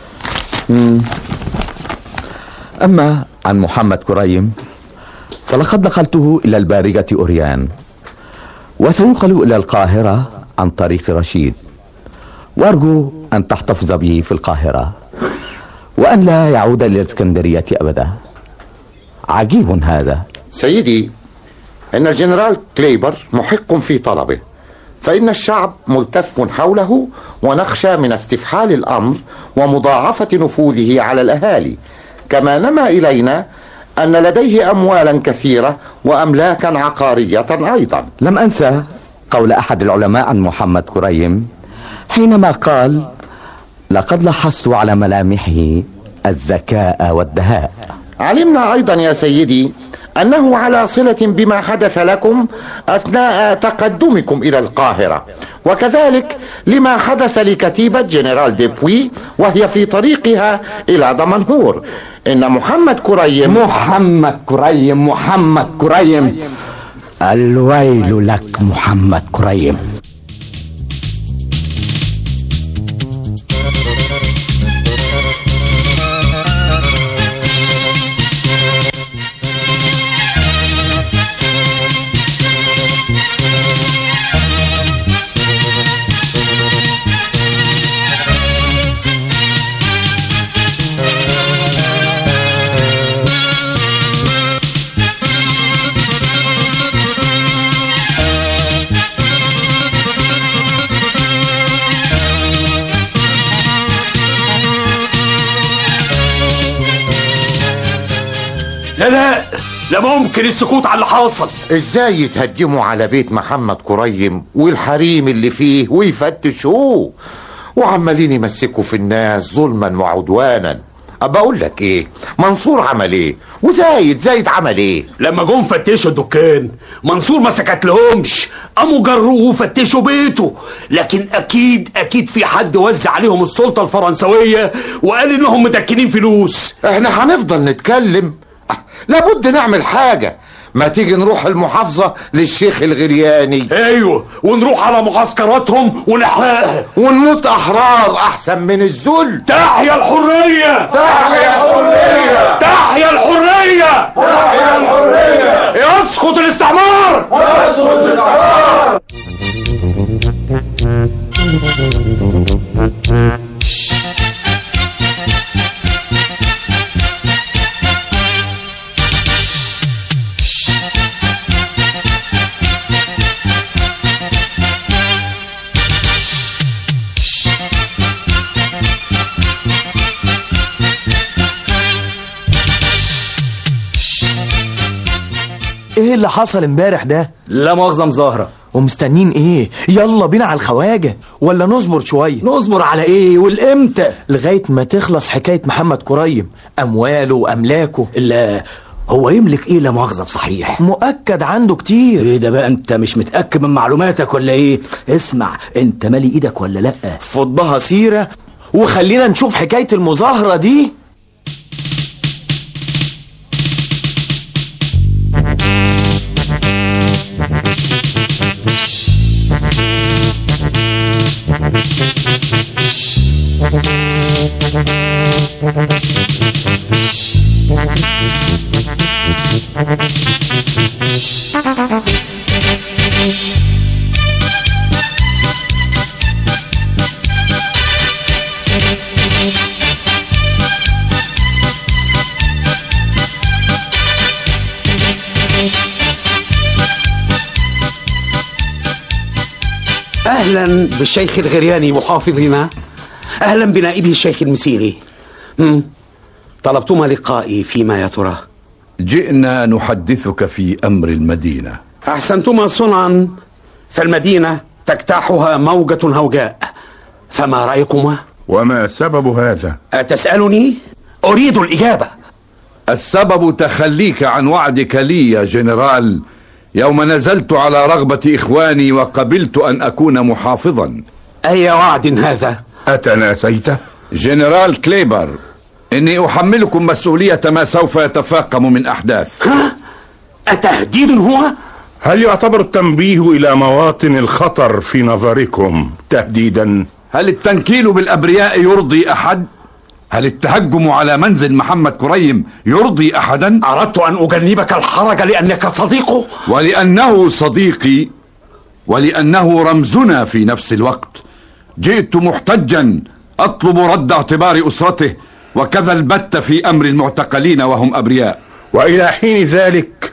أما عن محمد كريم فلقد نقلته إلى البارجة أوريان وسينقل إلى القاهرة عن طريق رشيد وأرجو أن تحتفظ به في القاهرة وأن لا يعود إلى الإسكندرية أبدا عجيب هذا سيدي إن الجنرال كليبر محق في طلبه فإن الشعب ملتف حوله ونخشى من استفحال الأمر ومضاعفة نفوذه على الأهالي كما نما إلينا أن لديه أموالا كثيرة وأملاكا عقارية أيضا لم أنسى قول أحد العلماء عن محمد كريم حينما قال لقد لاحظت على ملامحه الذكاء والدهاء علمنا أيضا يا سيدي أنه على صلة بما حدث لكم أثناء تقدمكم إلى القاهرة وكذلك لما حدث لكتيبة جنرال ديبوي وهي في طريقها إلى دمنهور إن محمد كريم محمد كريم محمد كريم الويل لك محمد كريم لا لا لا ممكن السكوت على اللي حاصل ازاي يتهجموا على بيت محمد كريم والحريم اللي فيه ويفتشوه وعمالين يمسكوا في الناس ظلما وعدوانا ابى اقول لك ايه منصور عمل ايه وزايد زايد عمل ايه لما جم فتشوا الدكان منصور ما سكت لهمش قاموا جروه وفتشوا بيته لكن اكيد اكيد في حد وزع عليهم السلطه الفرنسويه وقال انهم مدكنين فلوس احنا هنفضل نتكلم آه، لابد نعمل حاجه ما تيجي نروح المحافظة للشيخ الغرياني ايوه ونروح على معسكراتهم ونحرقها ونموت احرار احسن من الذل تحيا الحرية تحيا الحرية تحيا الحرية تحيا الحرية يسقط الاستعمار يسقط الاستعمار ايه اللي حصل امبارح ده لا مؤاخذة مظاهرة ومستنين ايه يلا بينا على الخواجة ولا نصبر شوية نصبر على ايه والامتى لغاية ما تخلص حكاية محمد كريم امواله واملاكه لا هو يملك ايه لا مؤاخذة بصحيح مؤكد عنده كتير ايه ده بقى انت مش متأكد من معلوماتك ولا ايه اسمع انت مالي ايدك ولا لا فضها سيرة وخلينا نشوف حكاية المظاهرة دي أهلا بالشيخ الغرياني محافظنا أهلا بنائبه الشيخ المسيري مم. طلبتما لقائي فيما يا ترى جئنا نحدثك في أمر المدينة أحسنتما صنعا فالمدينة تجتاحها موجة هوجاء فما رأيكما؟ وما سبب هذا أتسألني؟ أريد الإجابة السبب تخليك عن وعدك لي يا جنرال يوم نزلت على رغبة إخواني وقبلت أن أكون محافظا أي وعد هذا؟ أتناسيته؟ جنرال كليبر إني أحملكم مسؤولية ما سوف يتفاقم من أحداث ها؟ أتهديد هو؟ هل يعتبر التنبيه إلى مواطن الخطر في نظركم تهديدا؟ هل التنكيل بالأبرياء يرضي أحد؟ هل التهجم على منزل محمد كريم يرضي أحدا؟ أردت أن أجنبك الحرج لأنك صديقه ولأنه صديقي ولأنه رمزنا في نفس الوقت جئت محتجا أطلب رد اعتبار أسرته وكذا البت في أمر المعتقلين وهم أبرياء وإلى حين ذلك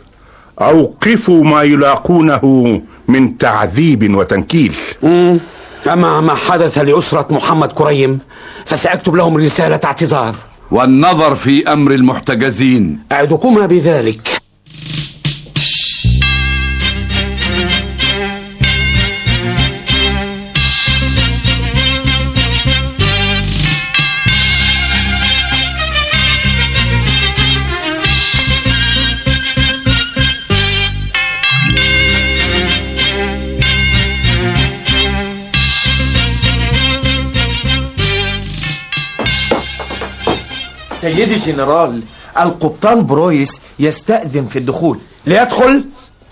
أوقفوا ما يلاقونه من تعذيب وتنكيل مم. أما ما حدث لأسرة محمد كريم فسأكتب لهم رسالة اعتذار والنظر في أمر المحتجزين أعدكما بذلك سيدي جنرال القبطان برويس يستأذن في الدخول ليدخل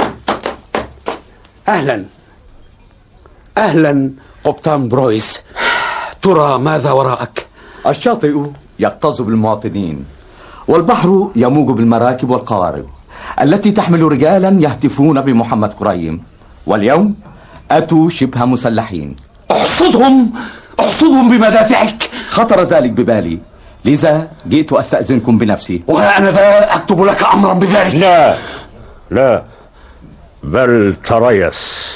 أهلا أهلا قبطان برويس ترى ماذا وراءك الشاطئ يكتظ بالمواطنين والبحر يموج بالمراكب والقوارب التي تحمل رجالا يهتفون بمحمد كريم واليوم أتوا شبه مسلحين احصدهم احصدهم بمدافعك خطر ذلك ببالي لذا جئت أستأذنكم بنفسي وها أنا ذا أكتب لك أمرا بذلك لا لا بل تريث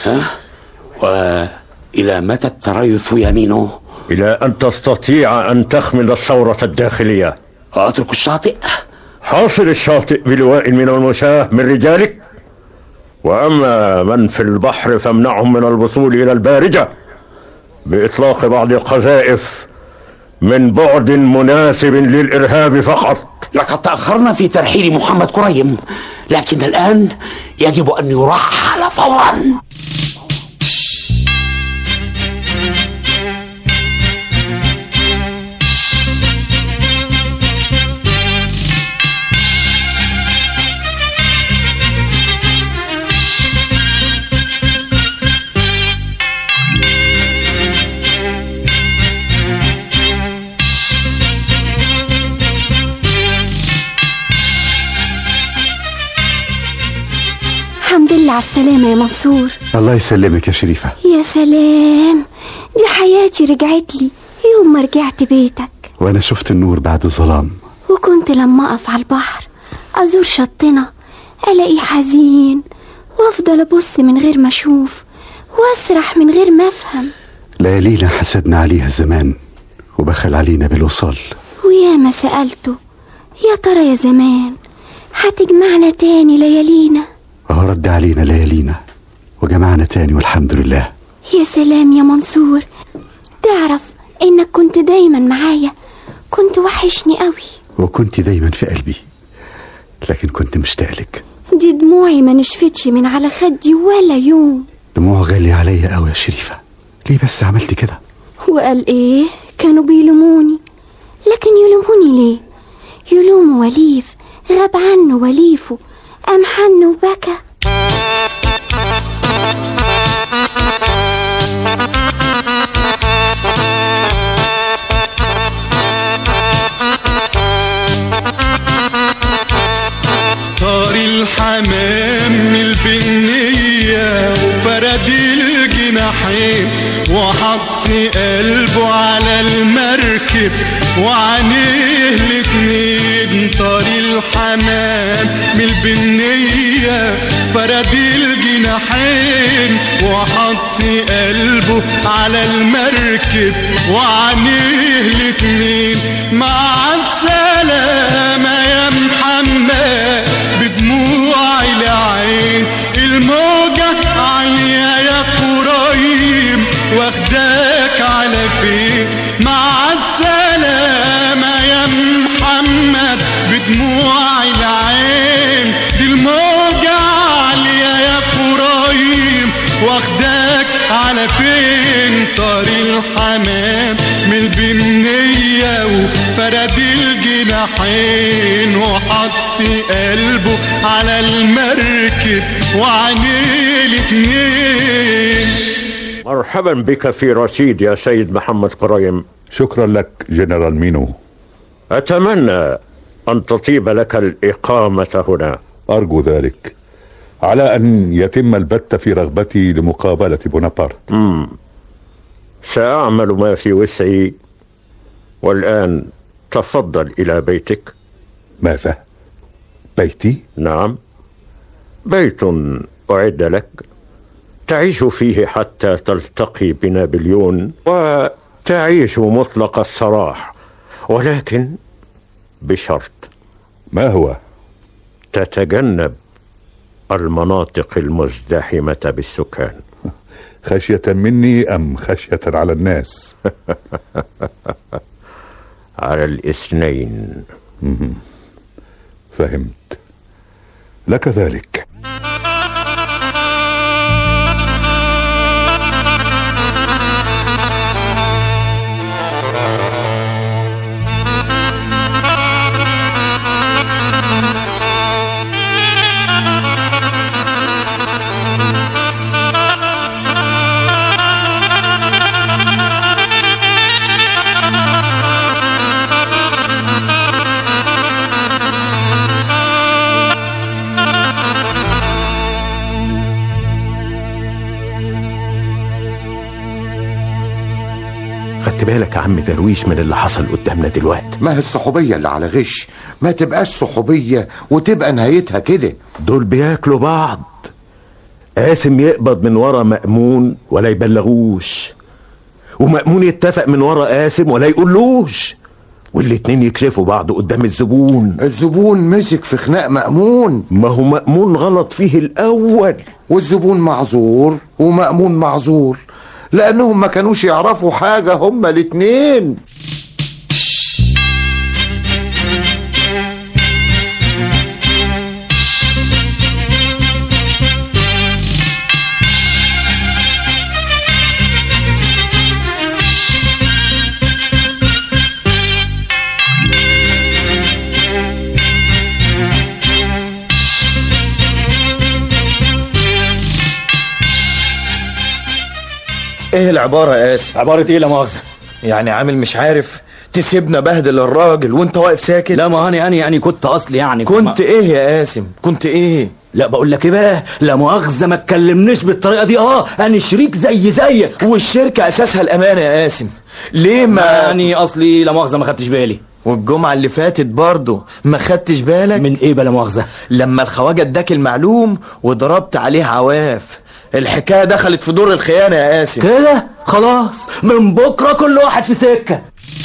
وإلى متى التريث يمينه؟ إلى أن تستطيع أن تخمد الثورة الداخلية أترك الشاطئ؟ حاصر الشاطئ بلواء من المشاة من رجالك وأما من في البحر فامنعهم من الوصول إلى البارجة بإطلاق بعض القذائف من بعد مناسب للإرهاب فقط لقد تأخرنا في ترحيل محمد كريم لكن الآن يجب أن يرحل فورا الحمد لله على السلامة يا منصور الله يسلمك يا شريفة يا سلام دي حياتي رجعت لي يوم ما رجعت بيتك وأنا شفت النور بعد الظلام وكنت لما أقف على البحر أزور شطنا ألاقيه حزين وأفضل أبص من غير ما أشوف وأسرح من غير ما أفهم ليالينا حسدنا عليها الزمان وبخل علينا بالوصال وياما سألته يا ترى يا زمان هتجمعنا تاني ليالينا وهو رد علينا ليالينا وجمعنا تاني والحمد لله يا سلام يا منصور تعرف إنك كنت دايما معايا كنت وحشني قوي وكنت دايما في قلبي لكن كنت مشتاق لك دي دموعي ما نشفتش من على خدي ولا يوم دموع غالية عليا قوي يا شريفة ليه بس عملت كده وقال ايه كانوا بيلوموني لكن يلوموني ليه يلوموا وليف غاب عنه وليفه قام حن وبكى طار الحمام من البنية وفرد الجناحين وحط قلبه على المركب وعينيه الاتنين طار الحمام من البنية فرد الجناحين وحط قلبه على المركب وعينيه الاتنين مع السلامة يا محمد بدموع العين الموجة عالية يا قريب واخداك على فين مع السلامة يا محمد بدموع العين دي الموجة عالية يا قريب واخداك على فين طار الحمام من البنية وفرد الجناحين وحط قلبه على المركب وعينيه الاتنين مرحبا بك في رشيد يا سيد محمد قريم شكرا لك جنرال مينو أتمنى أن تطيب لك الإقامة هنا أرجو ذلك على أن يتم البت في رغبتي لمقابلة بونابرت مم. سأعمل ما في وسعي والآن تفضل إلى بيتك ماذا؟ بيتي؟ نعم بيت أعد لك تعيش فيه حتى تلتقي بنابليون وتعيش مطلق السراح ولكن بشرط ما هو؟ تتجنب المناطق المزدحمة بالسكان خشية مني أم خشية على الناس؟ على الاثنين مهم. فهمت لك ذلك خدت بالك يا عم درويش من اللي حصل قدامنا دلوقتي ما هي الصحوبية اللي على غش ما تبقاش صحوبية وتبقى نهايتها كده دول بياكلوا بعض قاسم يقبض من ورا مأمون ولا يبلغوش ومأمون يتفق من ورا قاسم ولا يقولوش والاتنين يكشفوا بعض قدام الزبون الزبون مسك في خناق مأمون ما هو مأمون غلط فيه الأول والزبون معذور ومأمون معذور لأنهم ما كانوش يعرفوا حاجة هما الاتنين ايه العبارة يا قاسم عبارة ايه لا مؤاخذة يعني عامل مش عارف تسيبنا بهدل الراجل وانت واقف ساكت لا ما انا يعني يعني كنت اصلي يعني كنت ايه يا قاسم كنت ايه لا بقول لك ايه بقى لا مؤاخذة ما تكلمنيش بالطريقة دي اه انا شريك زي زيك والشركة اساسها الامانة يا قاسم ليه ما يعني اصلي لا مؤاخذة ما خدتش بالي والجمعة اللي فاتت برضه ما خدتش بالك من ايه بلا مؤاخذة لما الخواجة اداك المعلوم وضربت عليه عواف الحكاية دخلت في دور الخيانة يا قاسم كده خلاص من بكرة كل واحد في سكة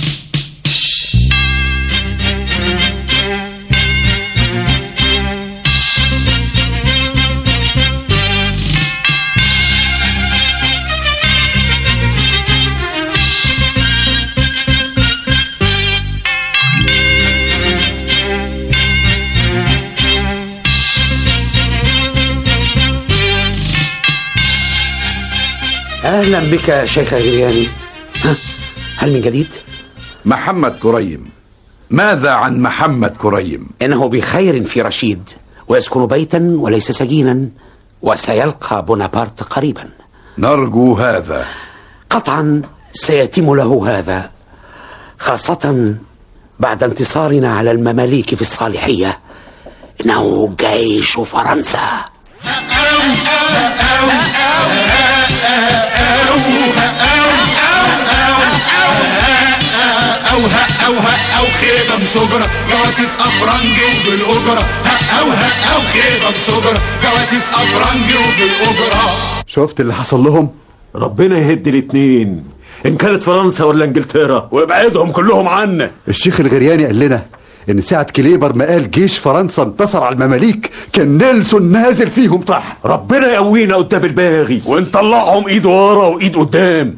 أهلا بك شيخ غرياني ها هل من جديد؟ محمد كريم ماذا عن محمد كريم؟ إنه بخير في رشيد ويسكن بيتا وليس سجينا وسيلقى بونابرت قريبا نرجو هذا قطعا سيتم له هذا خاصة بعد انتصارنا على المماليك في الصالحية إنه جيش فرنسا اوها اوها او خيبة مسجرة جواسيس افرنج وبالاجرة اوها او خيبة مسجرة جواسيس افرنج وبالاجرة شفت اللي حصل لهم ربنا يهد الاتنين ان كانت فرنسا ولا انجلترا ويبعدهم كلهم عنا الشيخ الغرياني قال لنا ان ساعة كليبر ما قال جيش فرنسا انتصر على المماليك كان نيلسون نازل فيهم طح ربنا يقوينا قدام الباغي ونطلعهم ايد ورا وايد قدام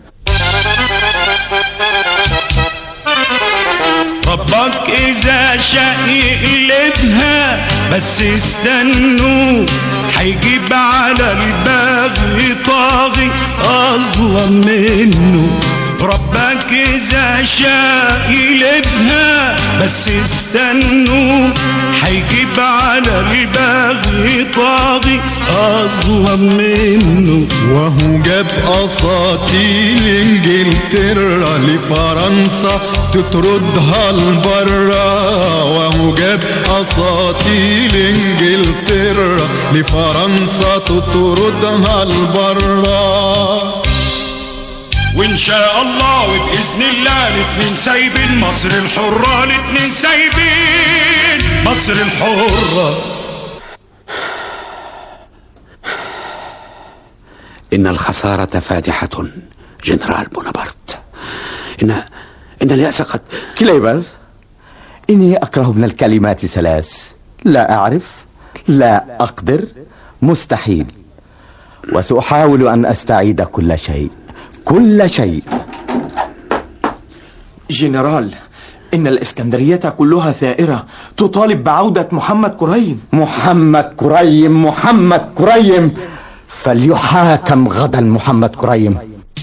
ربك إذا شاء يقلبها بس استنوا هيجيب على البغي طاغي أظلم منه ربك إذا شاء يقلبها بس استنوا هيجيب على البغي طاغي أظلم منه وهو جاب اساطيل انجلترا لفرنسا تطردها لبرا وهو جاب اساطيل انجلترا لفرنسا تطردها لبرا وان شاء الله وباذن الله الاتنين سايبين مصر الحره الاتنين سايبين مصر الحره إن الخسارة فادحة جنرال بونابرت إن إن اليأس قد كليبر إني أكره من الكلمات ثلاث لا أعرف لا أقدر مستحيل وسأحاول أن أستعيد كل شيء كل شيء جنرال إن الإسكندرية كلها ثائرة تطالب بعودة محمد كريم محمد كريم محمد كريم فليحاكم غدا محمد كريم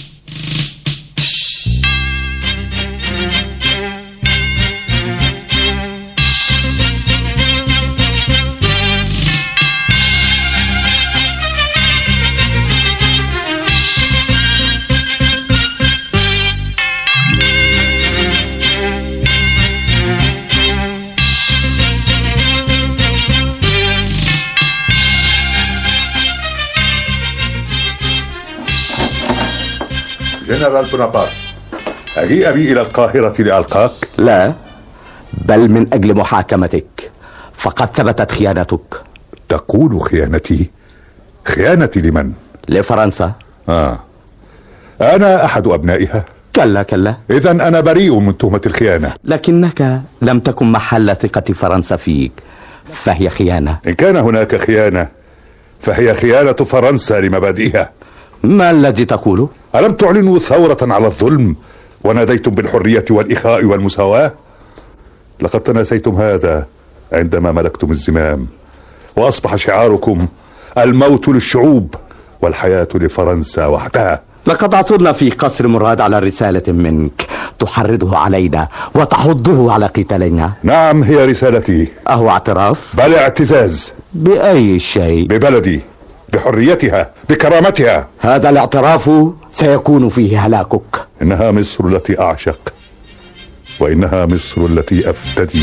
جنرال بونابرت أجيء بي إلى القاهرة لألقاك؟ لا بل من أجل محاكمتك فقد ثبتت خيانتك تقول خيانتي خيانتي لمن؟ لفرنسا آه أنا أحد أبنائها كلا كلا إذا أنا بريء من تهمة الخيانة لكنك لم تكن محل ثقة فرنسا فيك فهي خيانة إن كان هناك خيانة فهي خيانة فرنسا لمبادئها ما الذي تقوله؟ ألم تعلنوا ثورة على الظلم وناديتم بالحرية والإخاء والمساواة؟ لقد تناسيتم هذا عندما ملكتم الزمام وأصبح شعاركم الموت للشعوب والحياة لفرنسا وحدها لقد عثرنا في قصر مراد على رسالة منك تحرضه علينا وتحضه على قتالنا نعم هي رسالتي أهو اعتراف؟ بل اعتزاز بأي شيء؟ ببلدي بحريتها بكرامتها هذا الاعتراف سيكون فيه هلاكك إنها مصر التي أعشق وإنها مصر التي أفتدي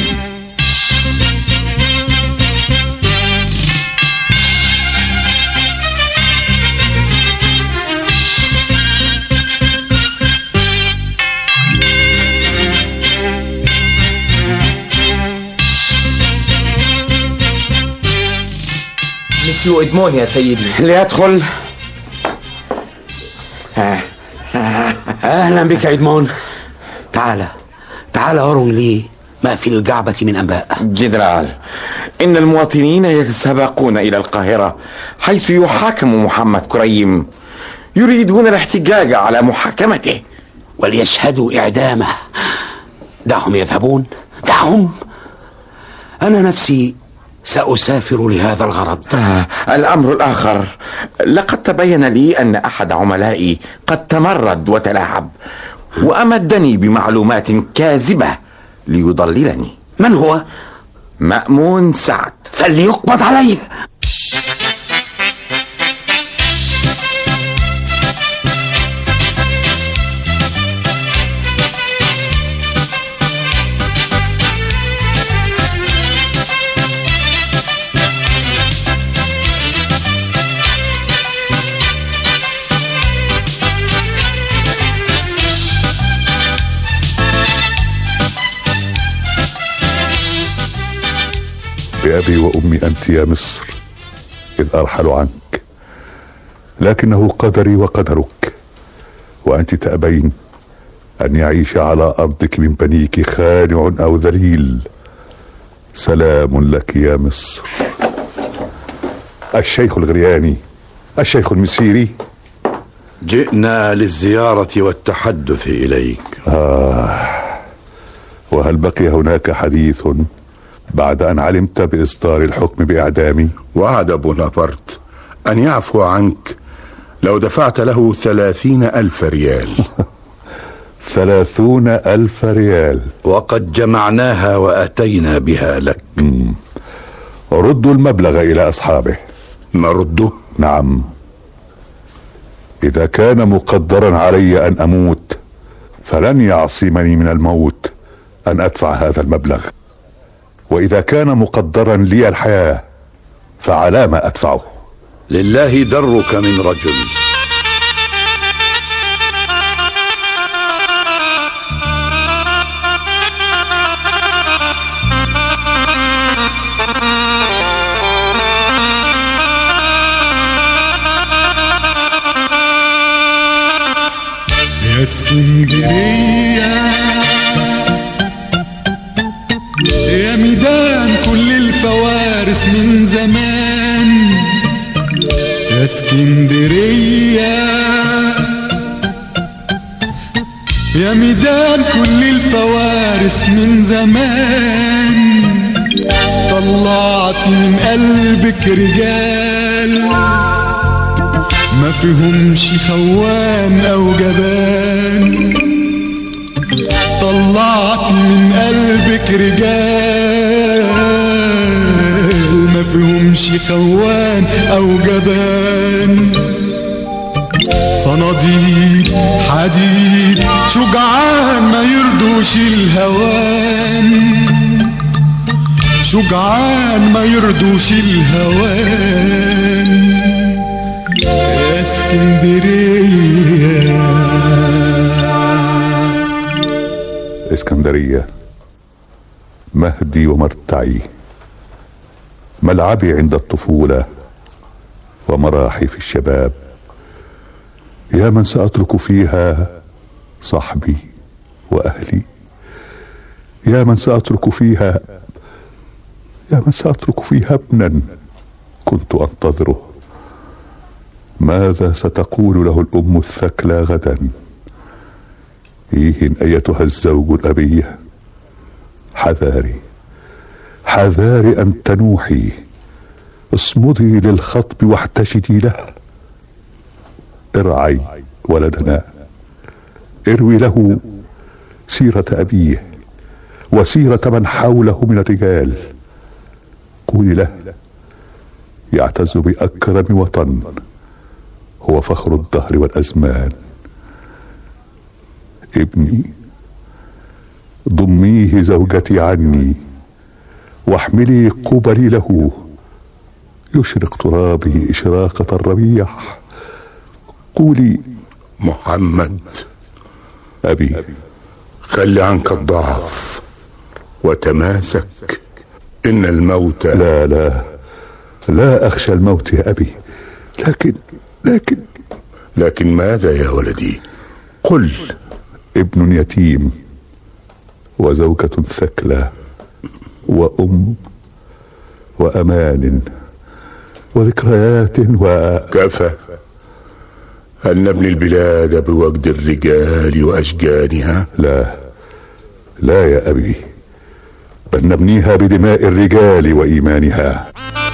مسيو إدمون يا سيدي ليدخل آه. آه. أهلا بك إدمون تعال تعال أروي لي ما في الجعبة من أنباء جنرال إن المواطنين يتسابقون إلى القاهرة حيث يحاكم محمد كريم يريدون الاحتجاج على محاكمته وليشهدوا إعدامه دعهم يذهبون دعهم أنا نفسي سأسافر لهذا الغرض آه. الأمر الآخر لقد تبين لي أن أحد عملائي قد تمرد وتلاعب وأمدني بمعلومات كاذبة ليضللني من هو؟ مأمون سعد فليقبض عليه بأبي وأمي أنت يا مصر إذ أرحل عنك لكنه قدري وقدرك وأنت تأبين أن يعيش على أرضك من بنيك خانع أو ذليل سلام لك يا مصر الشيخ الغرياني الشيخ المسيري جئنا للزيارة والتحدث إليك آه وهل بقي هناك حديث بعد أن علمت بإصدار الحكم بإعدامي وعد بونابرت أن يعفو عنك لو دفعت له ثلاثين ألف ريال ثلاثون ألف ريال وقد جمعناها وأتينا بها لك ردوا المبلغ إلى أصحابه نرده نعم إذا كان مقدرا علي أن أموت فلن يعصمني من الموت أن أدفع هذا المبلغ وإذا كان مقدرا لي الحياة فعلى ما أدفعه لله درك من رجل يا اسكندرية يا ميدان كل الفوارس من زمان يا اسكندرية يا ميدان كل الفوارس من زمان طلعت من قلبك رجال ما فيهمش خوان او جبان طلعت من قلبك رجال ما فيهمش خوان او جبان صناديد حديد شجعان ما يرضوش الهوان شجعان ما يرضوش الهوان يا اسكندريه اسكندرية مهدي ومرتعي ملعبي عند الطفولة ومراحي في الشباب يا من سأترك فيها صحبي واهلي يا من ساترك فيها يا من ساترك فيها ابنا كنت انتظره ماذا ستقول له الام الثكلى غدا ايه ايتها الزوج الابيه حذاري حذاري ان تنوحي اصمدي للخطب واحتشدي له ارعي ولدنا اروي له سيره ابيه وسيره من حوله من الرجال قولي له يعتز باكرم وطن هو فخر الدهر والازمان ابني ضميه زوجتي عني واحملي قبلي له يشرق ترابي اشراقه الربيع قولي محمد ابي خل عنك الضعف وتماسك ان الموت لا لا لا اخشى الموت يا ابي لكن لكن لكن ماذا يا ولدي قل ابن يتيم وزوجة ثكلى وأم وأمان وذكريات و كفى هل نبني البلاد بوجد الرجال وأشجانها لا لا يا أبي بل نبنيها بدماء الرجال وإيمانها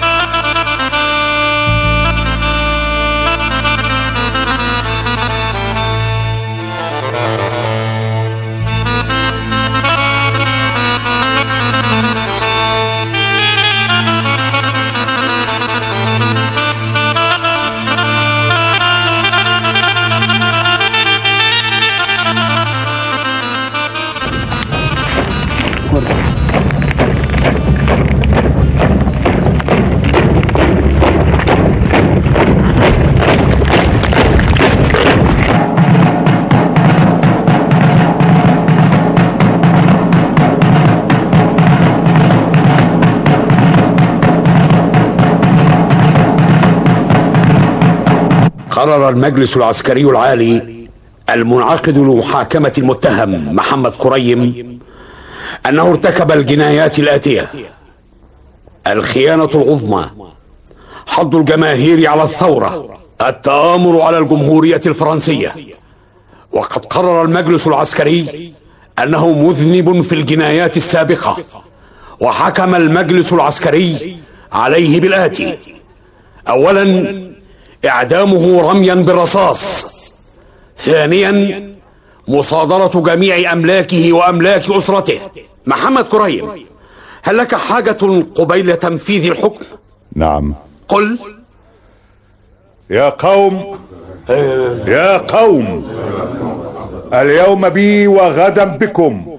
قرر المجلس العسكري العالي المنعقد لمحاكمة المتهم محمد كريم أنه ارتكب الجنايات الآتية الخيانة العظمى حض الجماهير على الثورة التآمر على الجمهورية الفرنسية وقد قرر المجلس العسكري أنه مذنب في الجنايات السابقة وحكم المجلس العسكري عليه بالآتي أولا إعدامه رميا بالرصاص ثانيا مصادرة جميع أملاكه وأملاك أسرته محمد كريم هل لك حاجة قبيل تنفيذ الحكم؟ نعم قل يا قوم يا قوم اليوم بي وغدا بكم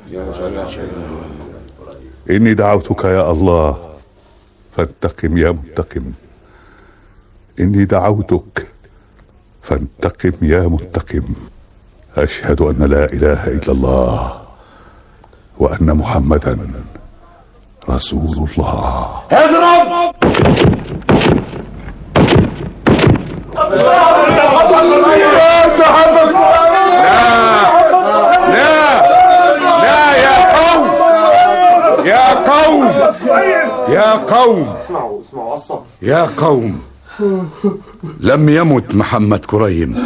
إني دعوتك يا الله فانتقم يا منتقم إني دعوتك فانتقم يا منتقم أشهد أن لا إله إلا الله وأن محمدا رسول الله اضرب لا يا قوم يا قوم يا قوم اسمعوا اسمعوا الصبر يا قوم لم يمت محمد كريم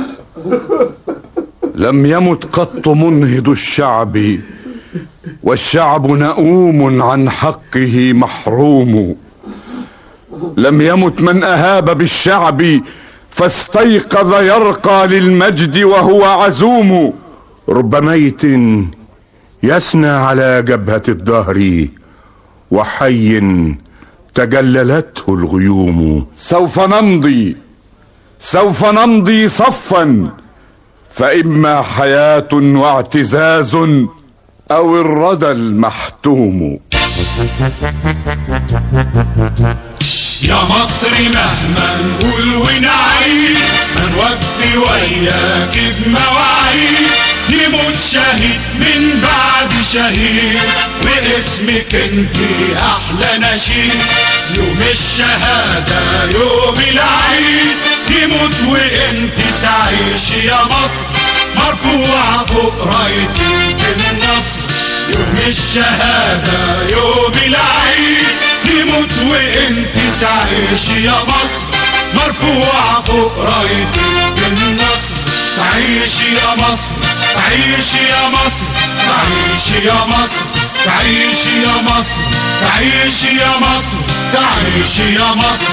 لم يمت قط منهض الشعب والشعب نؤوم عن حقه محروم لم يمت من اهاب بالشعب فاستيقظ يرقى للمجد وهو عزوم رب ميت يسنى على جبهة الدهر وحي تجللته الغيوم سوف نمضي سوف نمضي صفا فإما حياة واعتزاز أو الردى المحتوم يا مصر مهما نقول ونعيد ما نوفي وياك بمواعيد نموت شهيد من بعد شهيد واسمك انت احلى نشيد يوم الشهادة يوم العيد نموت وانت تعيش يا مصر مرفوع مرفوعة فوق راية النصر يوم الشهادة يوم العيد نموت وانت تعيش يا مصر مرفوعة فوق راية النصر تعيش يا مصر تعيش يا مصر تعيش يا مصر تعيش يا مصر تعيش يا مصر تعيش يا مصر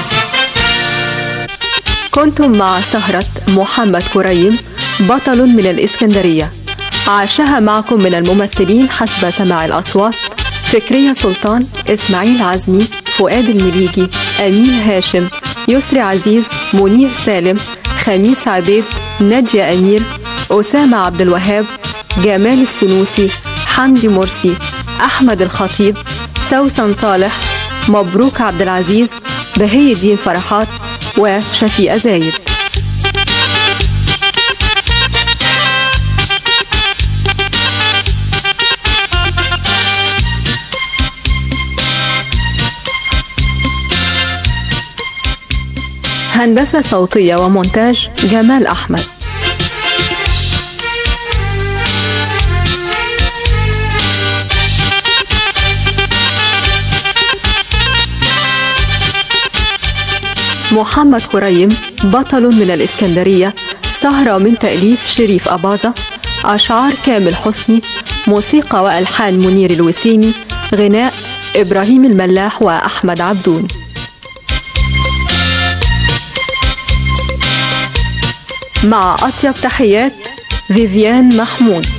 كنتم مع سهرة محمد كريم بطل من الإسكندرية عاشها معكم من الممثلين حسب سماع الأصوات فكرية سلطان إسماعيل عزمي فؤاد المليجي أمين هاشم يسري عزيز منير سالم خميس عبيد نادية أمير أسامة عبد الوهاب جمال السنوسي حمدي مرسي أحمد الخطيب سوسن صالح مبروك عبد العزيز بهي الدين فرحات وشفيقة زايد هندسة صوتية ومونتاج جمال أحمد محمد كريم بطل من الإسكندرية سهرة من تأليف شريف أباظة أشعار كامل حسني موسيقى وألحان منير الوسيمي غناء إبراهيم الملاح وأحمد عبدون مع أطيب تحيات فيفيان محمود